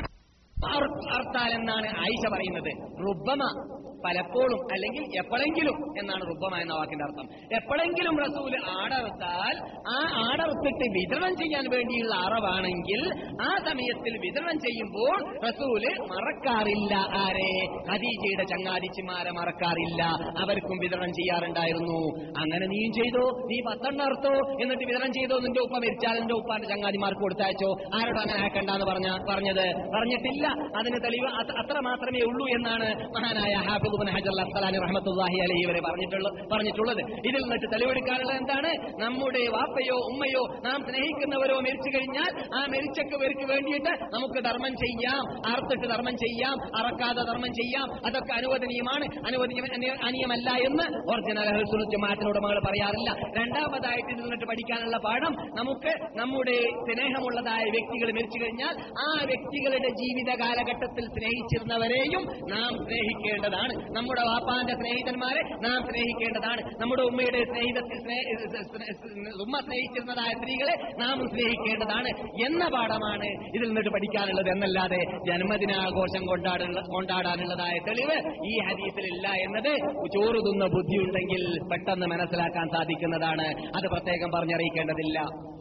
അർത്താൽ എന്നാണ് ആയിഷ പറയുന്നത് റുബമ പലപ്പോഴും അല്ലെങ്കിൽ എപ്പോഴെങ്കിലും എന്നാണ് റുബമ എന്ന വാക്കിന്റെ അർത്ഥം എപ്പോഴെങ്കിലും റസൂല് ആടർത്താൽ ആ ആടർത്തിട്ട് വിതരണം ചെയ്യാൻ വേണ്ടിയുള്ള അറവാണെങ്കിൽ ആ സമയത്തിൽ വിതരണം ചെയ്യുമ്പോൾ റസൂല് മറക്കാറില്ല ആരെ ഖദീജയുടെ ചങ്ങാതിച്ചിമാരെ മറക്കാറില്ല അവർക്കും വിതരണം ചെയ്യാറുണ്ടായിരുന്നു അങ്ങനെ നീയും ചെയ്തോ നീ പത്തെണ്ണം അർത്ഥോ എന്നിട്ട് വിതരണം ചെയ്തോ നിന്റെ ഉപ്പ മരിച്ചാൽ നിന്റെ ഉപ്പാന്റെ ചങ്ങാതിമാർക്ക് കൊടുത്തയച്ചോ ആരോട് അങ്ങനെ ആക്കണ്ടെന്ന് പറഞ്ഞ പറഞ്ഞത് പറഞ്ഞിട്ടില്ല അതിന് തെളിവ് അത് അത്ര മാത്രമേ ഉള്ളൂ എന്നാണ് മഹാനായ ഹാഫിദുബിൻ ഹജർ അസ്സലാനി റഹ്മത്തുല്ലാഹി അലൈഹി വരെ പറഞ്ഞിട്ടുള്ള പറഞ്ഞിട്ടുള്ളത് ഇതിൽ നിന്നിട്ട് തെളിവെടുക്കാനുള്ളത് എന്താണ് നമ്മുടെ വാപ്പയോ ഉമ്മയോ നാം സ്നേഹിക്കുന്നവരോ മരിച്ചു കഴിഞ്ഞാൽ ആ മരിച്ചവർക്ക് വേണ്ടിയിട്ട് നമുക്ക് ധർമ്മം ചെയ്യാം അറുത്തിട്ട് ധർമ്മം ചെയ്യാം അറക്കാതെ ധർമ്മം ചെയ്യാം അതൊക്കെ അനുവദനീയമാണ് അനുവദനീയ അനി- അനിയമല്ല എന്ന് ഒറിജിനൽ ജമാഅത്തിനോട് മകൾ പറയാറില്ല രണ്ടാമതായിട്ട് ഇതിൽ നിന്നിട്ട് പഠിക്കാനുള്ള പാഠം നമുക്ക് നമ്മുടെ സ്നേഹമുള്ളതായ വ്യക്തികൾ മരിച്ചു കഴിഞ്ഞാൽ ആ വ്യക്തികളുടെ ജീവിത കാലഘട്ടത്തിൽ സ്നേഹിച്ചിരുന്നവരെയും നാം സ്നേഹിക്കേണ്ടതാണ് നമ്മുടെ വാപ്പാന്റെ സ്നേഹിതന്മാരെ നാം സ്നേഹിക്കേണ്ടതാണ് നമ്മുടെ ഉമ്മയുടെ സ്നേഹിതത്തിൽ ഉമ്മ സ്നേഹിച്ചിരുന്നതായ സ്ത്രീകളെ നാം സ്നേഹിക്കേണ്ടതാണ് എന്ന പാഠമാണ് ഇതിൽ നിന്നിട്ട് പഠിക്കാനുള്ളത് എന്നല്ലാതെ ജന്മദിനാഘോഷം കൊണ്ടാടുള്ള കൊണ്ടാടാനുള്ളതായ തെളിവ് ഈ ഹദീസിലില്ല എന്നത് ചോറുതുന്ന ബുദ്ധിയുണ്ടെങ്കിൽ പെട്ടെന്ന് മനസ്സിലാക്കാൻ സാധിക്കുന്നതാണ് അത് പ്രത്യേകം പറഞ്ഞറിയിക്കേണ്ടതില്ല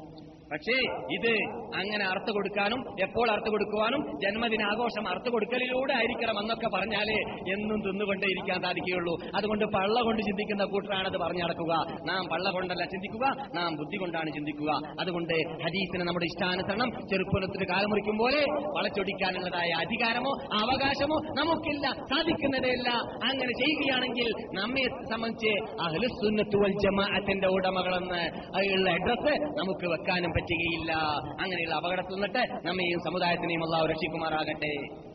പക്ഷേ ഇത് അങ്ങനെ അർത്ഥ കൊടുക്കാനും എപ്പോൾ അർത്ഥ കൊടുക്കുവാനും ജന്മദിനാഘോഷം അർത്ഥ കൊടുക്കലിലൂടെ ആയിരിക്കണം എന്നൊക്കെ പറഞ്ഞാലേ എന്നും തിന്നുകൊണ്ടേയിരിക്കാൻ സാധിക്കുകയുള്ളൂ അതുകൊണ്ട് പള്ള കൊണ്ട് ചിന്തിക്കുന്ന കൂട്ടരാണ് അത് പറഞ്ഞു നടക്കുക നാം പള്ള കൊണ്ടല്ല ചിന്തിക്കുക നാം ബുദ്ധി കൊണ്ടാണ് ചിന്തിക്കുക അതുകൊണ്ട് ഹദീസിന് നമ്മുടെ ഇഷ്ടാനുസരണം ചെറുപ്പനത്തിന് കാലമുറിക്കും പോലെ വളച്ചൊടിക്കാനുള്ളതായ അധികാരമോ അവകാശമോ നമുക്കില്ല സാധിക്കുന്നതേയില്ല അങ്ങനെ ചെയ്യുകയാണെങ്കിൽ നമ്മെ സംബന്ധിച്ച് അഹ്ലുസുന്നത്ത് വൽ ജമാഅത്തിന്റെ ഉടമകളെന്ന് അതിലുള്ള അഡ്രസ് നമുക്ക് വെക്കാനും പറ്റുകയില്ല അങ്ങനെയുള്ള അപകടത്തിൽ നിന്നിട്ട് നമ്മെയും സമുദായത്തിനെയും അള്ളാഹു രക്ഷിക്കുമാറാകട്ടെ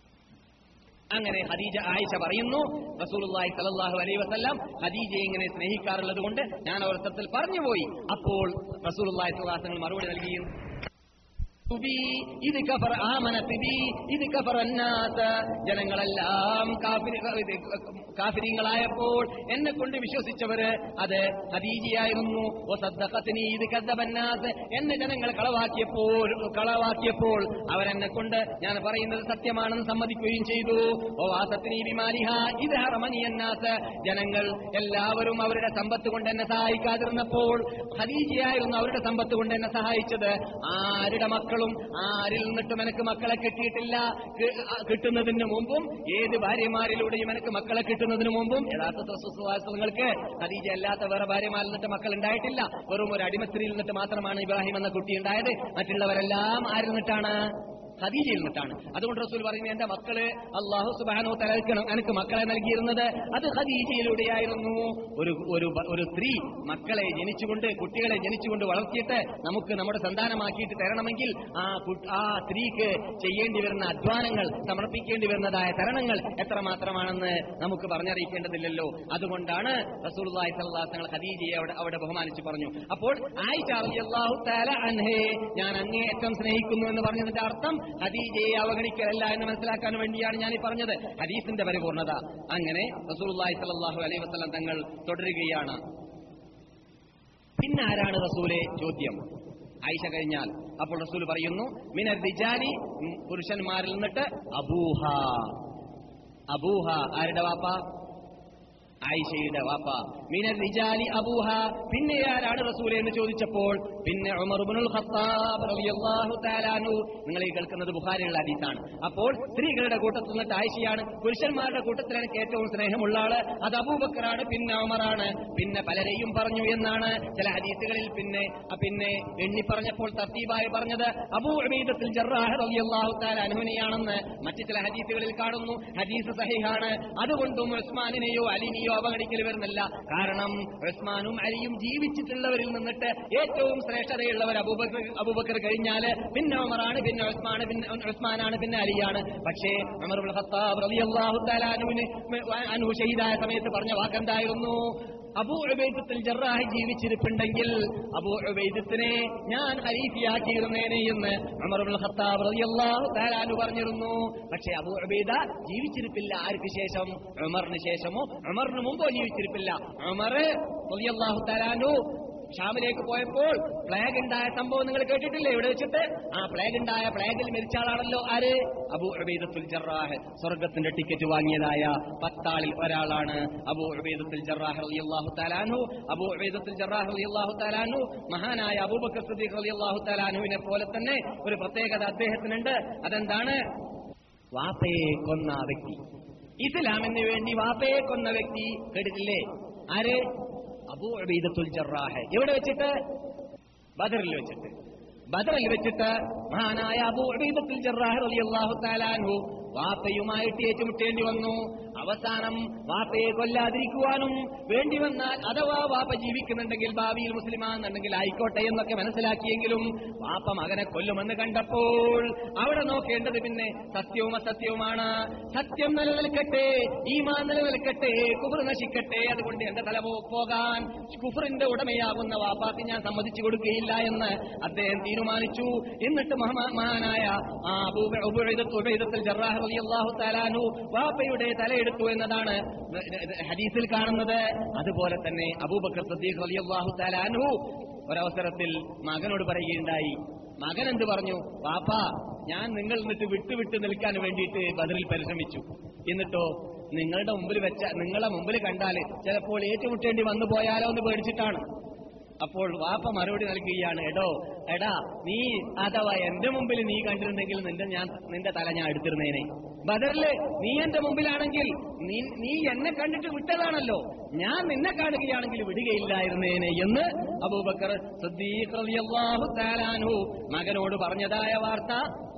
അങ്ങനെ ഖദീജ ആയിഷ പറയുന്നു റസൂലുള്ളാഹി സ്വല്ലല്ലാഹു അലൈഹി വസല്ലം ഖദീജയെ ഇങ്ങനെ സ്നേഹിക്കാറുള്ളത് കൊണ്ട് ഞാൻ അവസരത്തിൽ പറഞ്ഞുപോയി അപ്പോൾ റസൂലുള്ളാഹി സ്വല്ലല്ലാഹു അലൈഹി വസല്ലം മറുപടി നൽകിയും ബി, ഇത് കഫർ ആമനത്ത് ബി, ഇത് കഫർ അന്നാത്ത്. ജനങ്ങളെല്ലാം കാഫിരി- ഇത് കാഫിരിങ്ങളായപ്പോൾ എന്നെ കൊണ്ട് വിശ്വസിച്ചവര് അത് ഹദീജിയായിരുന്നു ഓ സദ്ദഖത്തിനി ഇത് കദ്ദബന്നാസ് എന്നെ ജനങ്ങൾ കളവാക്കിയപ്പോൾ കളവാക്കിയപ്പോൾ അവരെന്നെ കൊണ്ട് ഞാൻ പറയുന്നത് സത്യമാണെന്ന് സമ്മതിക്കുകയും ചെയ്തു ഓ വാസത്തിനി വിമാലിഹ ഇത് ഹറമനിയന്നാസ് ജനങ്ങൾ എല്ലാവരും അവരുടെ സമ്പത്ത് കൊണ്ട് എന്നെ സഹായിക്കാതിരുന്നപ്പോൾ ഖദീജയായിരുന്നു അവരുടെ സമ്പത്ത് കൊണ്ട് എന്നെ സഹായിച്ചത് ആരുടെ മക്കളും ആരിൽ നിന്നിട്ടും എനിക്ക് മക്കളെ കിട്ടിയിട്ടില്ല കി- ആ, കിട്ടുന്നതിന് മുമ്പും ഏത് ഭാര്യമാരിലൂടെയും എനിക്ക് മക്കളെ കിട്ടുന്നതിന് മുമ്പും യഥാർത്ഥ സുസുവാസങ്ങൾക്ക് ഖദീജ അല്ലാത്ത വേറെ ഭാര്യമാരിൽ നിന്നിട്ട് മക്കൾ ഉണ്ടായിട്ടില്ല വെറും ഒരു അടിമസ്ത്രീയിൽ നിന്നിട്ട് മാത്രമാണ് ഇബ്രാഹിം എന്ന കുട്ടി ഉണ്ടായത് മറ്റുള്ളവരെല്ലാം ആരിൽ നിന്നിട്ടാണ് ഖദീജയിൽ നിന്നിട്ടാണ് അതുകൊണ്ട് റസൂൽ പറയുന്നത് എന്റെ മക്കള് അള്ളാഹു സുബാനോ തലക്കണം എനിക്ക് മക്കളെ നൽകിയിരുന്നത് അത് ഖദീജയിലൂടെയായിരുന്നു ഒരു ഒരു ബ- ഒരു സ്ത്രീ മക്കളെ ജനിച്ചുകൊണ്ട് കുട്ടികളെ ജനിച്ചുകൊണ്ട് വളർത്തിയിട്ട് നമുക്ക് നമ്മുടെ സന്താനമാക്കിയിട്ട് തരണമെങ്കിൽ ആ കു- ആ സ്ത്രീക്ക് ചെയ്യേണ്ടി വരുന്ന അധ്വാനങ്ങൾ സമർപ്പിക്കേണ്ടി വരുന്നതായ തരണങ്ങൾ എത്രമാത്രമാണെന്ന് നമുക്ക് പറഞ്ഞറിയിക്കേണ്ടതില്ലല്ലോ അതുകൊണ്ടാണ് റസൂലുള്ളാഹി സ്വല്ലല്ലാഹു അലൈഹി വസല്ലം ഖദീജയെ അവിടെ അവിടെ ബഹുമാനിച്ച് പറഞ്ഞു അപ്പോൾ ആയിഷ റളിയല്ലാഹു തആല അൻഹേ ഞാൻ അങ്ങേയറ്റം സ്നേഹിക്കുന്നു എന്ന് പറഞ്ഞതിന്റെ അർത്ഥം ഖദീജയെ അവഗണിക്കലല്ല എന്ന് മനസ്സിലാക്കാൻ വേണ്ടിയാണ് ഞാൻ ഈ പറഞ്ഞത് ഹദീസിന്റെ പരിപൂർണത അങ്ങനെ റസൂലുള്ളാഹി സ്വല്ലല്ലാഹു അലൈഹി വസല്ലം തങ്ങൾ തുടരുകയാണ് പിന്നെ ആരാണ് റസൂലെ ചോദ്യം ആയിഷ കഴിഞ്ഞാൽ അപ്പോൾ റസൂൽ പറയുന്നു മിനർ റിജാലി ഉം, പുരുഷന്മാരിൽ നിന്നിട്ട് അബൂഹ അബൂഹ ആരുടെ വാപ്പ ആയിഷയുടെ വാപ്പ മിനർ റിജാലി അബൂഹ പിന്നെ ആരാണ് റസൂൽ എന്ന് ചോദിച്ചപ്പോൾ പിന്നെ ഉമർ ഇബ്നുൽ ഖത്താബ് റളിയല്ലാഹു തആല അൻഹു നിങ്ങൾ ഈ കേൾക്കുന്നത് ബുഖാരിയുള്ള ഹദീസാണ് അപ്പോൾ സ്ത്രീകളുടെ കൂട്ടത്തിൽ നിന്നിട്ട് ആയിഷയാണ് പുരുഷന്മാരുടെ കൂട്ടത്തിൽ എനിക്ക് ഏറ്റവും സ്നേഹമുള്ള ആള് അത് അബൂബക്കറാണ് പിന്നെ ഉമറാണ് പിന്നെ പലരെയും പറഞ്ഞു എന്നാണ് ചില ഹദീസുകളിൽ പിന്നെ ആ പിന്നെ എണ്ണി പറഞ്ഞപ്പോൾ തർത്തീബായി പറഞ്ഞത് അബൂ ഉബൈദത്തുൽ ജറാഹ് റളിയല്ലാഹു തആല അൻഹുവിനെയാണെന്ന് മറ്റു ചില ഹദീസുകളിൽ കാണുന്നു ഹദീസ് സഹിഹാണ് അതുകൊണ്ടും ഉസ്മാനിനെയോ അലിനെയോ അവഗണിക്കൽ വരുന്നില്ല കാരണം ഉസ്മാനും അലിയും ജീവിച്ചിട്ടുള്ളവരിൽ നിന്നിട്ട് ഏറ്റവും ശ്രേഷ്ഠതയുള്ളവർ അബൂബക്കർ അബൂബക്കർ കഴിഞ്ഞാല് പിന്നെ ഉമറാണ് പിന്നെ ഉസ്മാൻ പിന്നെ ഉസ്മാനാണ് പിന്നെ അലിയാണ് പക്ഷേ ഉമർ ഇബ്നുൽ ഖത്താബ് റളിയല്ലാഹു തആല അൻഹുവിന് അൻഹു ഷഹീദായ സമയത്ത് പറഞ്ഞ വാക്കെന്തായിരുന്നു അബൂ ഉബൈദത്തുൽ ജറാഹ് ജീവിച്ചിരിപ്പുണ്ടെങ്കിൽ അബൂ ഉബൈദത്തിനെ ഞാൻ ഖലീഫയാക്കിയിരുന്നേനെ എന്ന് ഉമർ ഇബ്നുൽ ഖത്താബ് റളിയല്ലാഹു തആല അൻഹു പറഞ്ഞിരുന്നു പക്ഷേ അബൂ ഉബൈദ ജീവിച്ചിരിപ്പില്ല ആർക്ക് ശേഷം ഉമറിന് ശേഷമോ ഉമറിന് മുമ്പോ ജീവിച്ചിരിപ്പില്ല ഉമർ റളിയല്ലാഹു തആല അൻഹു ഷാമിലേക്ക് പോയപ്പോൾ പ്ലേഗ് ഉണ്ടായ സംഭവം നിങ്ങൾ കേട്ടിട്ടില്ലേ ഇവിടെ വെച്ചിട്ട് ആ പ്ലേഗ് ഉണ്ടായ പ്ലേഗിൽ മരിച്ച ആളാണല്ലോ ആര് അബു ഉബൈദത്തുൽ ജറാഹ് സ്വർഗത്തിന്റെ ടിക്കറ്റ് വാങ്ങിയതായ പത്താളിൽ ഒരാളാണ് അബു ഉബൈദത്തുൽ ജറാഹ് റളിയല്ലാഹു തആലാനു അബു ഉബൈദത്തുൽ ജറാഹ് റളിയല്ലാഹു തആലാനു മഹാനായ അബൂബക്കർ സിദ്ദീഖ് റളിയല്ലാഹു തആലാനുവിനെ പോലെ തന്നെ ഒരു പ്രത്യേകത അദ്ദേഹത്തിനുണ്ട് അതെന്താണ് വാപ്പയെ കൊന്ന വ്യക്തി ഇസ്ലാമിന് വേണ്ടി വാപ്പയെ കൊന്ന വ്യക്തി കേട്ടിട്ടില്ലേ ആര് അബൂ ഉബൈദത്തുൽ ജറാഹ് എവിടെ വെച്ചിട്ട് ബദറിൽ വെച്ചിട്ട് ബദറിൽ വെച്ചിട്ട് മഹാനായ അബൂ ഉബൈദത്തുൽ ജറാഹ് റളിയല്ലാഹു തആല അൻഹു വാപ്പയുമായിട്ട് ഏറ്റുമുട്ടേണ്ടി വന്നു അവസാനം വാപ്പയെ കൊല്ലാതിരിക്കുവാനും വേണ്ടി വന്നാൽ അഥവാ വാപ്പ ജീവിക്കുന്നുണ്ടെങ്കിൽ ഭാവിയിൽ മുസ്ലിമാണെന്നുണ്ടെങ്കിൽ ആയിക്കോട്ടെ എന്നൊക്കെ മനസ്സിലാക്കിയെങ്കിലും വാപ്പ മകനെ കൊല്ലുമെന്ന് കണ്ടപ്പോൾ അവിടെ നോക്കേണ്ടത് പിന്നെ സത്യവും അസത്യവുമാണ് സത്യം നിലനിൽക്കട്ടെ ഈമാൻ നിലനിൽക്കട്ടെ കുബർ നശിക്കട്ടെ അതുകൊണ്ട് എന്റെ തല പോ- പോകാൻ കുഫറിന്റെ ഉടമയാകുന്ന വാപ്പാക്ക് ഞാൻ സമ്മതിച്ചു കൊടുക്കുകയില്ല എന്ന് അദ്ദേഹം തീരുമാനിച്ചു എന്നിട്ട് മഹാ- മഹാനായ ആ അബൂ ഉബൈദത്ത് ഉബൈദത്തുൽ ജറാഹ് റളിയല്ലാഹു തആല അൻഹു വാപ്പയുടെ തലയെടുത്തു എന്നതാണ് ഹദീസിൽ കാണുന്നത് അതുപോലെ തന്നെ അബൂബക്കർ സദ്ദീഖ് റളിയല്ലാഹു തആല അൻഹു ഒരവസരത്തിൽ മകനോട് പറയുകയുണ്ടായി മകൻ എന്ത് പറഞ്ഞു വാപ്പ ഞാൻ നിങ്ങൾ എന്നിട്ട് വിട്ടുവിട്ട് നിൽക്കാൻ വേണ്ടിയിട്ട് ബദറിൽ പരിശ്രമിച്ചു എന്നിട്ടോ നിങ്ങളുടെ മുമ്പിൽ വെച്ച നിങ്ങളെ മുമ്പിൽ കണ്ടാൽ ചിലപ്പോൾ ഏറ്റുമുട്ടേണ്ടി വന്നു പോയാലോ എന്ന് പേടിച്ചിട്ടാണ് അപ്പോൾ വാപ്പ മറുപടി നൽകുകയാണ് എടോ എടാ നീ അഥവാ എന്റെ മുമ്പിൽ നീ കണ്ടിരുന്നെങ്കിൽ നിന്റെ ഞാൻ നിന്റെ തല ഞാൻ എടുത്തിരുന്നേനെ ബദറില് നീ എന്റെ മുമ്പിലാണെങ്കിൽ നീ നീ എന്നെ കണ്ടിട്ട് വിട്ടതാണല്ലോ ഞാൻ നിന്നെ കാണുകയാണെങ്കിൽ വിടുകയില്ലായിരുന്നേനെ എന്ന് അബൂബക്കർ സിദ്ദീഖ് റളിയല്ലാഹു തആല അൻഹു മകനോട് പറഞ്ഞതായ വാർത്ത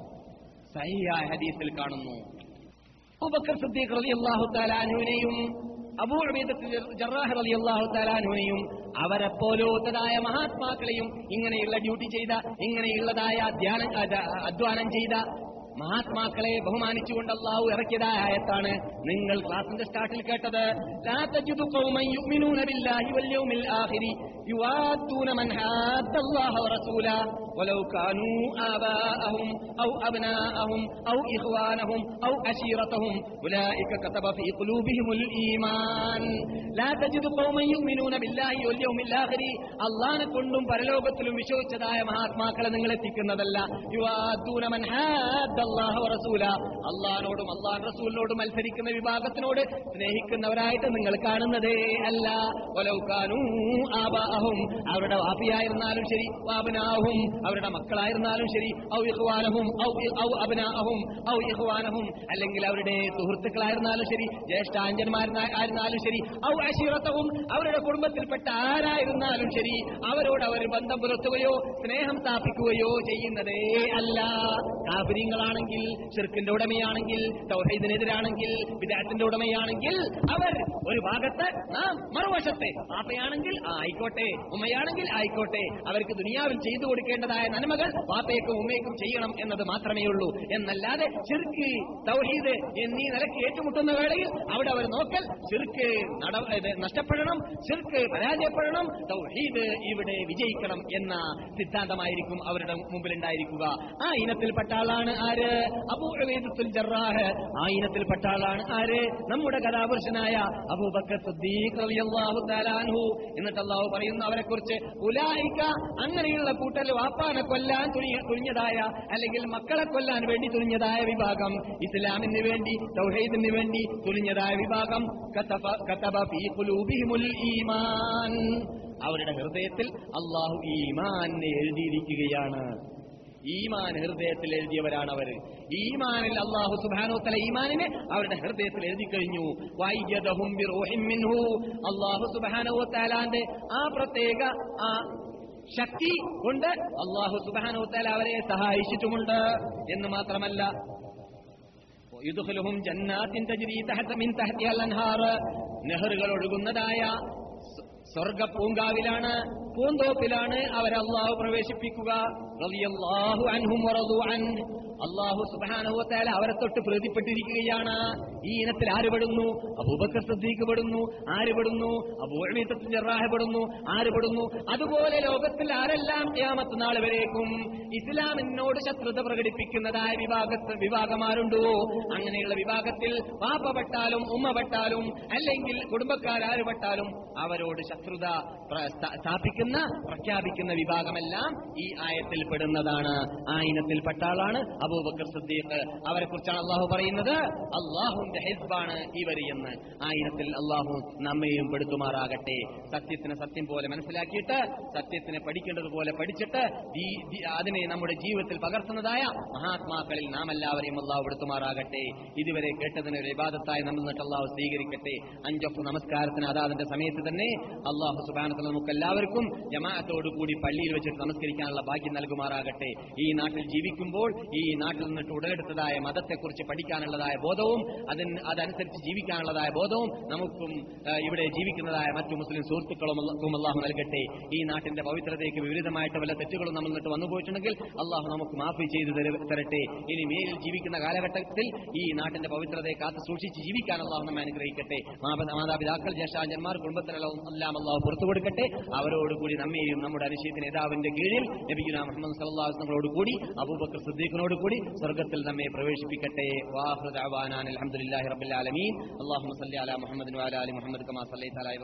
സഹിയായ ഹദീസിൽ കാണുന്നു അബൂബക്കർ സിദ്ദീഖ് റളിയല്ലാഹു തആല അൻഹുവിനെയും അബൂ ഉബൈദത്ത് ജറാഹ് റളിയല്ലാഹു തആല അൻഹുവിനെയും അവരെ പോലോത്തതായ മഹാത്മാക്കളെയും ഇങ്ങനെയുള്ള ഡ്യൂട്ടി ചെയ്ത ഇങ്ങനെയുള്ളതായ ധ്യാനം അത- അധ്വാനം ചെയ്ത മഹാത്മാക്കളെ ബഹുമാനിച്ചുകൊണ്ട് അള്ളാഹു ഇറക്കിയതായ ആയത്താണ് നിങ്ങൾ ക്ലാസിന്റെ സ്റ്റാർട്ടിൽ കേട്ടത് ലാ തജിദു ഖൗമൻ യുഅ്മിനൂന ബില്ലാഹി വൽ യൗമിൽ ആഖിരി യുവാദൂന മൻ ഹാദ്ദ അല്ലാഹ വറസൂല ولو كانوا آباءهم أو أبناءهم أو إخوانهم أو عشيرتهم أولئك كتب في قلوبهم الإيمان لا تجد قوما يؤمنون بالله واليوم الآخر അള്ളാനെ കൊണ്ടും പരലോകത്തിലും വിശ്വസിച്ചതായ മഹാത്മാക്കളെ നിങ്ങൾ എത്തിക്കുന്നതല്ല യുവാദൂന മൻ ഹാദ്ദല്ലാഹ വറസൂല അള്ളാഹിനോടും അള്ളാഹ് റസൂലിനോടും മത്സരിക്കുന്ന വിഭാഗത്തിനോട് സ്നേഹിക്കുന്നവരായിട്ട് നിങ്ങൾ കാണുന്നതേ അല്ല ഒലൗക്കാനൂ ആബാഹും അവരുടെ വാപ്പിയായിരുന്നാലും ശരി വാബനാഹും അവരുടെ മക്കളായിരുന്നാലും ശരി ഔ ഇഹ്വാനഹും ഔ ഇ- ഔ അബനാഹും ഔ ഇഹ്വാനഹും അല്ലെങ്കിൽ അവരുടെ സുഹൃത്തുക്കളായിരുന്നാലും ശരി ജ്യേഷ്ഠാഞ്ചന്മാരായിരുന്നാലും ശരി ഔ അശീറത്തവും അവരുടെ കുടുംബത്തിൽപ്പെട്ട ആരായിരുന്നാലും ശരി അവരോട് അവർ ബന്ധം പുലർത്തുകയോ സ്നേഹം സ്ഥാപിക്കുകയോ ചെയ്യുന്നതേ അല്ല കാബിര്യങ്ങളാണെങ്കിൽ ചെറുക്കിന്റെ ഉടമയാണെങ്കിൽ തൗഹീദിനെതിരാണെങ്കിൽ വിദാത്തിന്റെ ഉടമയാണെങ്കിൽ അവർ ഒരു ഭാഗത്ത് നാം മറുവശത്തെ പാപ്പയാണെങ്കിൽ ആ ആയിക്കോട്ടെ ഉമ്മയാണെങ്കിൽ ആയിക്കോട്ടെ അവർക്ക് ദുനിയാവിൽ ചെയ്തു കൊടുക്കേണ്ടതായ നന്മകൾ പാപ്പയ്ക്കും ഉമ്മയ്ക്കും ചെയ്യണം എന്നത് മാത്രമേ ഉള്ളൂ എന്നല്ലാതെ ചെറുക്ക് തൗഹീദ് എന്നീ നിലയ്ക്ക് ഏറ്റുമുട്ടുന്ന വേളയിൽ അവിടെ അവർ നോക്കൽ ചെറുക്ക് നട ഇത് നഷ്ടപ്പെടണം ചെറുക്ക് പരാജയപ്പെടണം തൗഹീദ് ഇവിടെ വിജയിക്കണം എന്ന സിദ്ധാന്തമായിരിക്കും അവരുടെ മുമ്പിലുണ്ടായിരിക്കുക ആ ഇനത്തിൽപ്പെട്ട ആളാണ് ആര് അബൂ ഉബൈദത്തുൽ ജറാഹ് ആ ഇനത്തിൽപ്പെട്ട ആളാണ് ആര് നമ്മുടെ കഥാപുരുഷനായ അബൂബക്കർ സിദ്ദീഖ് റളിയല്ലാഹു തആല അൻഹു എന്നിട്ട് അല്ലാഹു പറയുന്നു അവരെ കുറിച്ച് ഉലായിക അങ്ങനെയുള്ള കൂട്ടൽ വാപ്പാനെ കൊല്ലാൻ തുനിയ- തുനിഞ്ഞതായ അല്ലെങ്കിൽ മക്കളെ കൊല്ലാൻ വേണ്ടി തുനിഞ്ഞതായ വിഭാഗം ഇസ്ലാമിന് വേണ്ടി തൗഹീദിന് വേണ്ടി തുനിഞ്ഞതായ വിഭാഗം കതഫ- കതബ ഫീ ഖുലൂബിഹിമുൽ ഈമാൻ അവരുടെ ഹൃദയത്തിൽ അള്ളാഹു ഈമാൻ എഴുതിയിരിക്കുകയാണ് ഈമാൻ ഹൃദയത്തിൽ എഴുതിയവരാണ് അവർ ഈമാനിൽ അള്ളാഹു സുബാനോത്തല ഈമാനിനെ അവരുടെ ഹൃദയത്തിൽ എഴുതി കഴിഞ്ഞു വൈദ്യതഹും ബിറൂഹിൻ മിൻഹു അള്ളാഹു സുബാനോത്താലാന്റെ ആ പ്രത്യേക ആ ശക്തി കൊണ്ട് അള്ളാഹു സുബാനോത്താല അവരെ സഹായിച്ചിട്ടുമുണ്ട് എന്ന് മാത്രമല്ല യുദ്ഖലുഹും ജന്നാത്തിൻ തജ്രി തഹത മിൻ തഹ്തിഹൽ അൻഹാർ നെഹറുകൾ ഒഴുകുന്നതായ സ്വ- സ്വർഗ പൂങ്കാവിലാണ് പൂന്തോപ്പിലാണ് അവരെ അള്ളാഹു പ്രവേശിപ്പിക്കുക റളിയല്ലാഹു അൻഹും വറദു അൻ അള്ളാഹു സുബ്ഹാനഹു വതആല അവരെ തൊട്ട് പ്രീതിപ്പെട്ടിരിക്കുകയാണ് ഈ ഇനത്തിൽ ആര് പെടുന്നു അബൂബക്കർ സിദ്ദീഖ് പെടുന്നു ആര് പെടുന്നു അബൂ ഉബൈദത്തുൽ ജറാഹ് പെടുന്നു ആര് പെടുന്നു അതുപോലെ ലോകത്തിൽ ആരെല്ലാം ഖിയാമത്ത് നാൾ വരേക്കും ഇസ്ലാമിനോട് ശത്രുത പ്രകടിപ്പിക്കുന്നതായ വിഭാഗത്ത് വിഭാഗമാരുണ്ടോ അങ്ങനെയുള്ള വിഭാഗത്തിൽ വാപ്പ പെട്ടാലും ഉമ്മ പെട്ടാലും അല്ലെങ്കിൽ കുടുംബക്കാരാര് പെട്ടാലും അവരോട് ശത്രുത പ്ര- സ്ഥാ- സ്ഥാപിക്കുന്ന പ്രഖ്യാപിക്കുന്ന വിഭാഗമെല്ലാം ഈ ആയത്തിൽ പെടുന്നതാണ് ആ ഇനത്തിൽപ്പെട്ട ആളാണ് അബൂബക്കർ സിദ്ദീഖ് അവരെ കുറിച്ചാണ് അള്ളാഹു പറയുന്നത് അള്ളാഹുന്റെ ഹിസ്ബാണ് ഇവർ എന്ന് ആ ഇനത്തിൽ അള്ളാഹു നമ്മയും പെടുത്തുമാറാകട്ടെ സത്യത്തിന് സത്യം പോലെ മനസ്സിലാക്കിയിട്ട് സത്യത്തിനെ പഠിക്കേണ്ടതുപോലെ പഠിച്ചിട്ട് ദീ- ദീ- അതിനെ നമ്മുടെ ജീവിതത്തിൽ പകർത്തുന്നതായ മഹാത്മാക്കളിൽ നാം എല്ലാവരെയും അള്ളാഹു പെടുത്തുമാറാകട്ടെ ഇതുവരെ കേട്ടതിന് ഒരു ഇബാദത്തായി നമ്മൾ നിന്നിട്ട് അള്ളാഹു സ്വീകരിക്കട്ടെ അഞ്ചൊക്കെ നമസ്കാരത്തിന് അതാതിന്റെ സമയത്ത് തന്നെ അള്ളാഹു സുബാനത്തിൽ നമുക്ക് എല്ലാവർക്കും ജമാഅത്തോടു കൂടി പള്ളിയിൽ വെച്ചിട്ട് നമസ്കരിക്കാനുള്ള ഭാഗ്യം നൽകുമാറാകട്ടെ ഈ നാട്ടിൽ ജീവിക്കുമ്പോൾ ഈ നാട്ടിൽ നിന്നിട്ട് ഉടലെടുത്തതായ മതത്തെക്കുറിച്ച് പഠിക്കാനുള്ളതായ ബോധവും അതിന് അതനുസരിച്ച് ജീവിക്കാനുള്ളതായ ബോധവും നമുക്കും ആ, ഇവിടെ ജീവിക്കുന്നതായ മറ്റു മുസ്ലിം സുഹൃത്തുക്കളും അല്ലാഹും അള്ളാഹു നൽകട്ടെ ഈ നാട്ടിന്റെ പവിത്രതയ്ക്ക് വിപരീതമായിട്ട് വല്ല തെറ്റുകളും നമ്മൾ നിന്നിട്ട് വന്നു പോയിട്ടുണ്ടെങ്കിൽ അള്ളാഹു നമുക്ക് മാഫി ചെയ്തു തര- തരട്ടെ ഇനി മേലിൽ ജീവിക്കുന്ന കാലഘട്ടത്തിൽ ഈ നാട്ടിന്റെ പവിത്രതയെ കാത്തു സൂക്ഷിച്ച് ജീവിക്കാൻ അള്ളാഹു നമ്മെ അനുഗ്രഹിക്കട്ടെ മാപ- മാതാപിതാക്കൾ ജ്യേഷ്ഠാജന്മാർ കുടുംബത്തിലെല്ലാം എല്ലാം അള്ളാഹു പുറത്തു കൊടുക്കട്ടെ അവരോടുകൂടി നമ്മെയും നമ്മുടെ അനുശീത നേതാവിന്റെ കീഴിൽ നബിഗുന മുഹമ്മദ് സല്ലാസ്ങ്ങളോട് കൂടി അബൂബക്കർ സിദ്ദീഖിനോട് കൂടി സ്വർഗത്തിൽ നമ്മെ പ്രവേശിപ്പിക്കട്ടെ വാഹൃദാൻ അലഹമുല്ലാഹി റബ്ബിൽ ആലമീൻ അള്ളാഹു സല്ലി അലാ മുഹമ്മദ് അലി മുഹമ്മദ് കമാ സല്ലൈത അലാ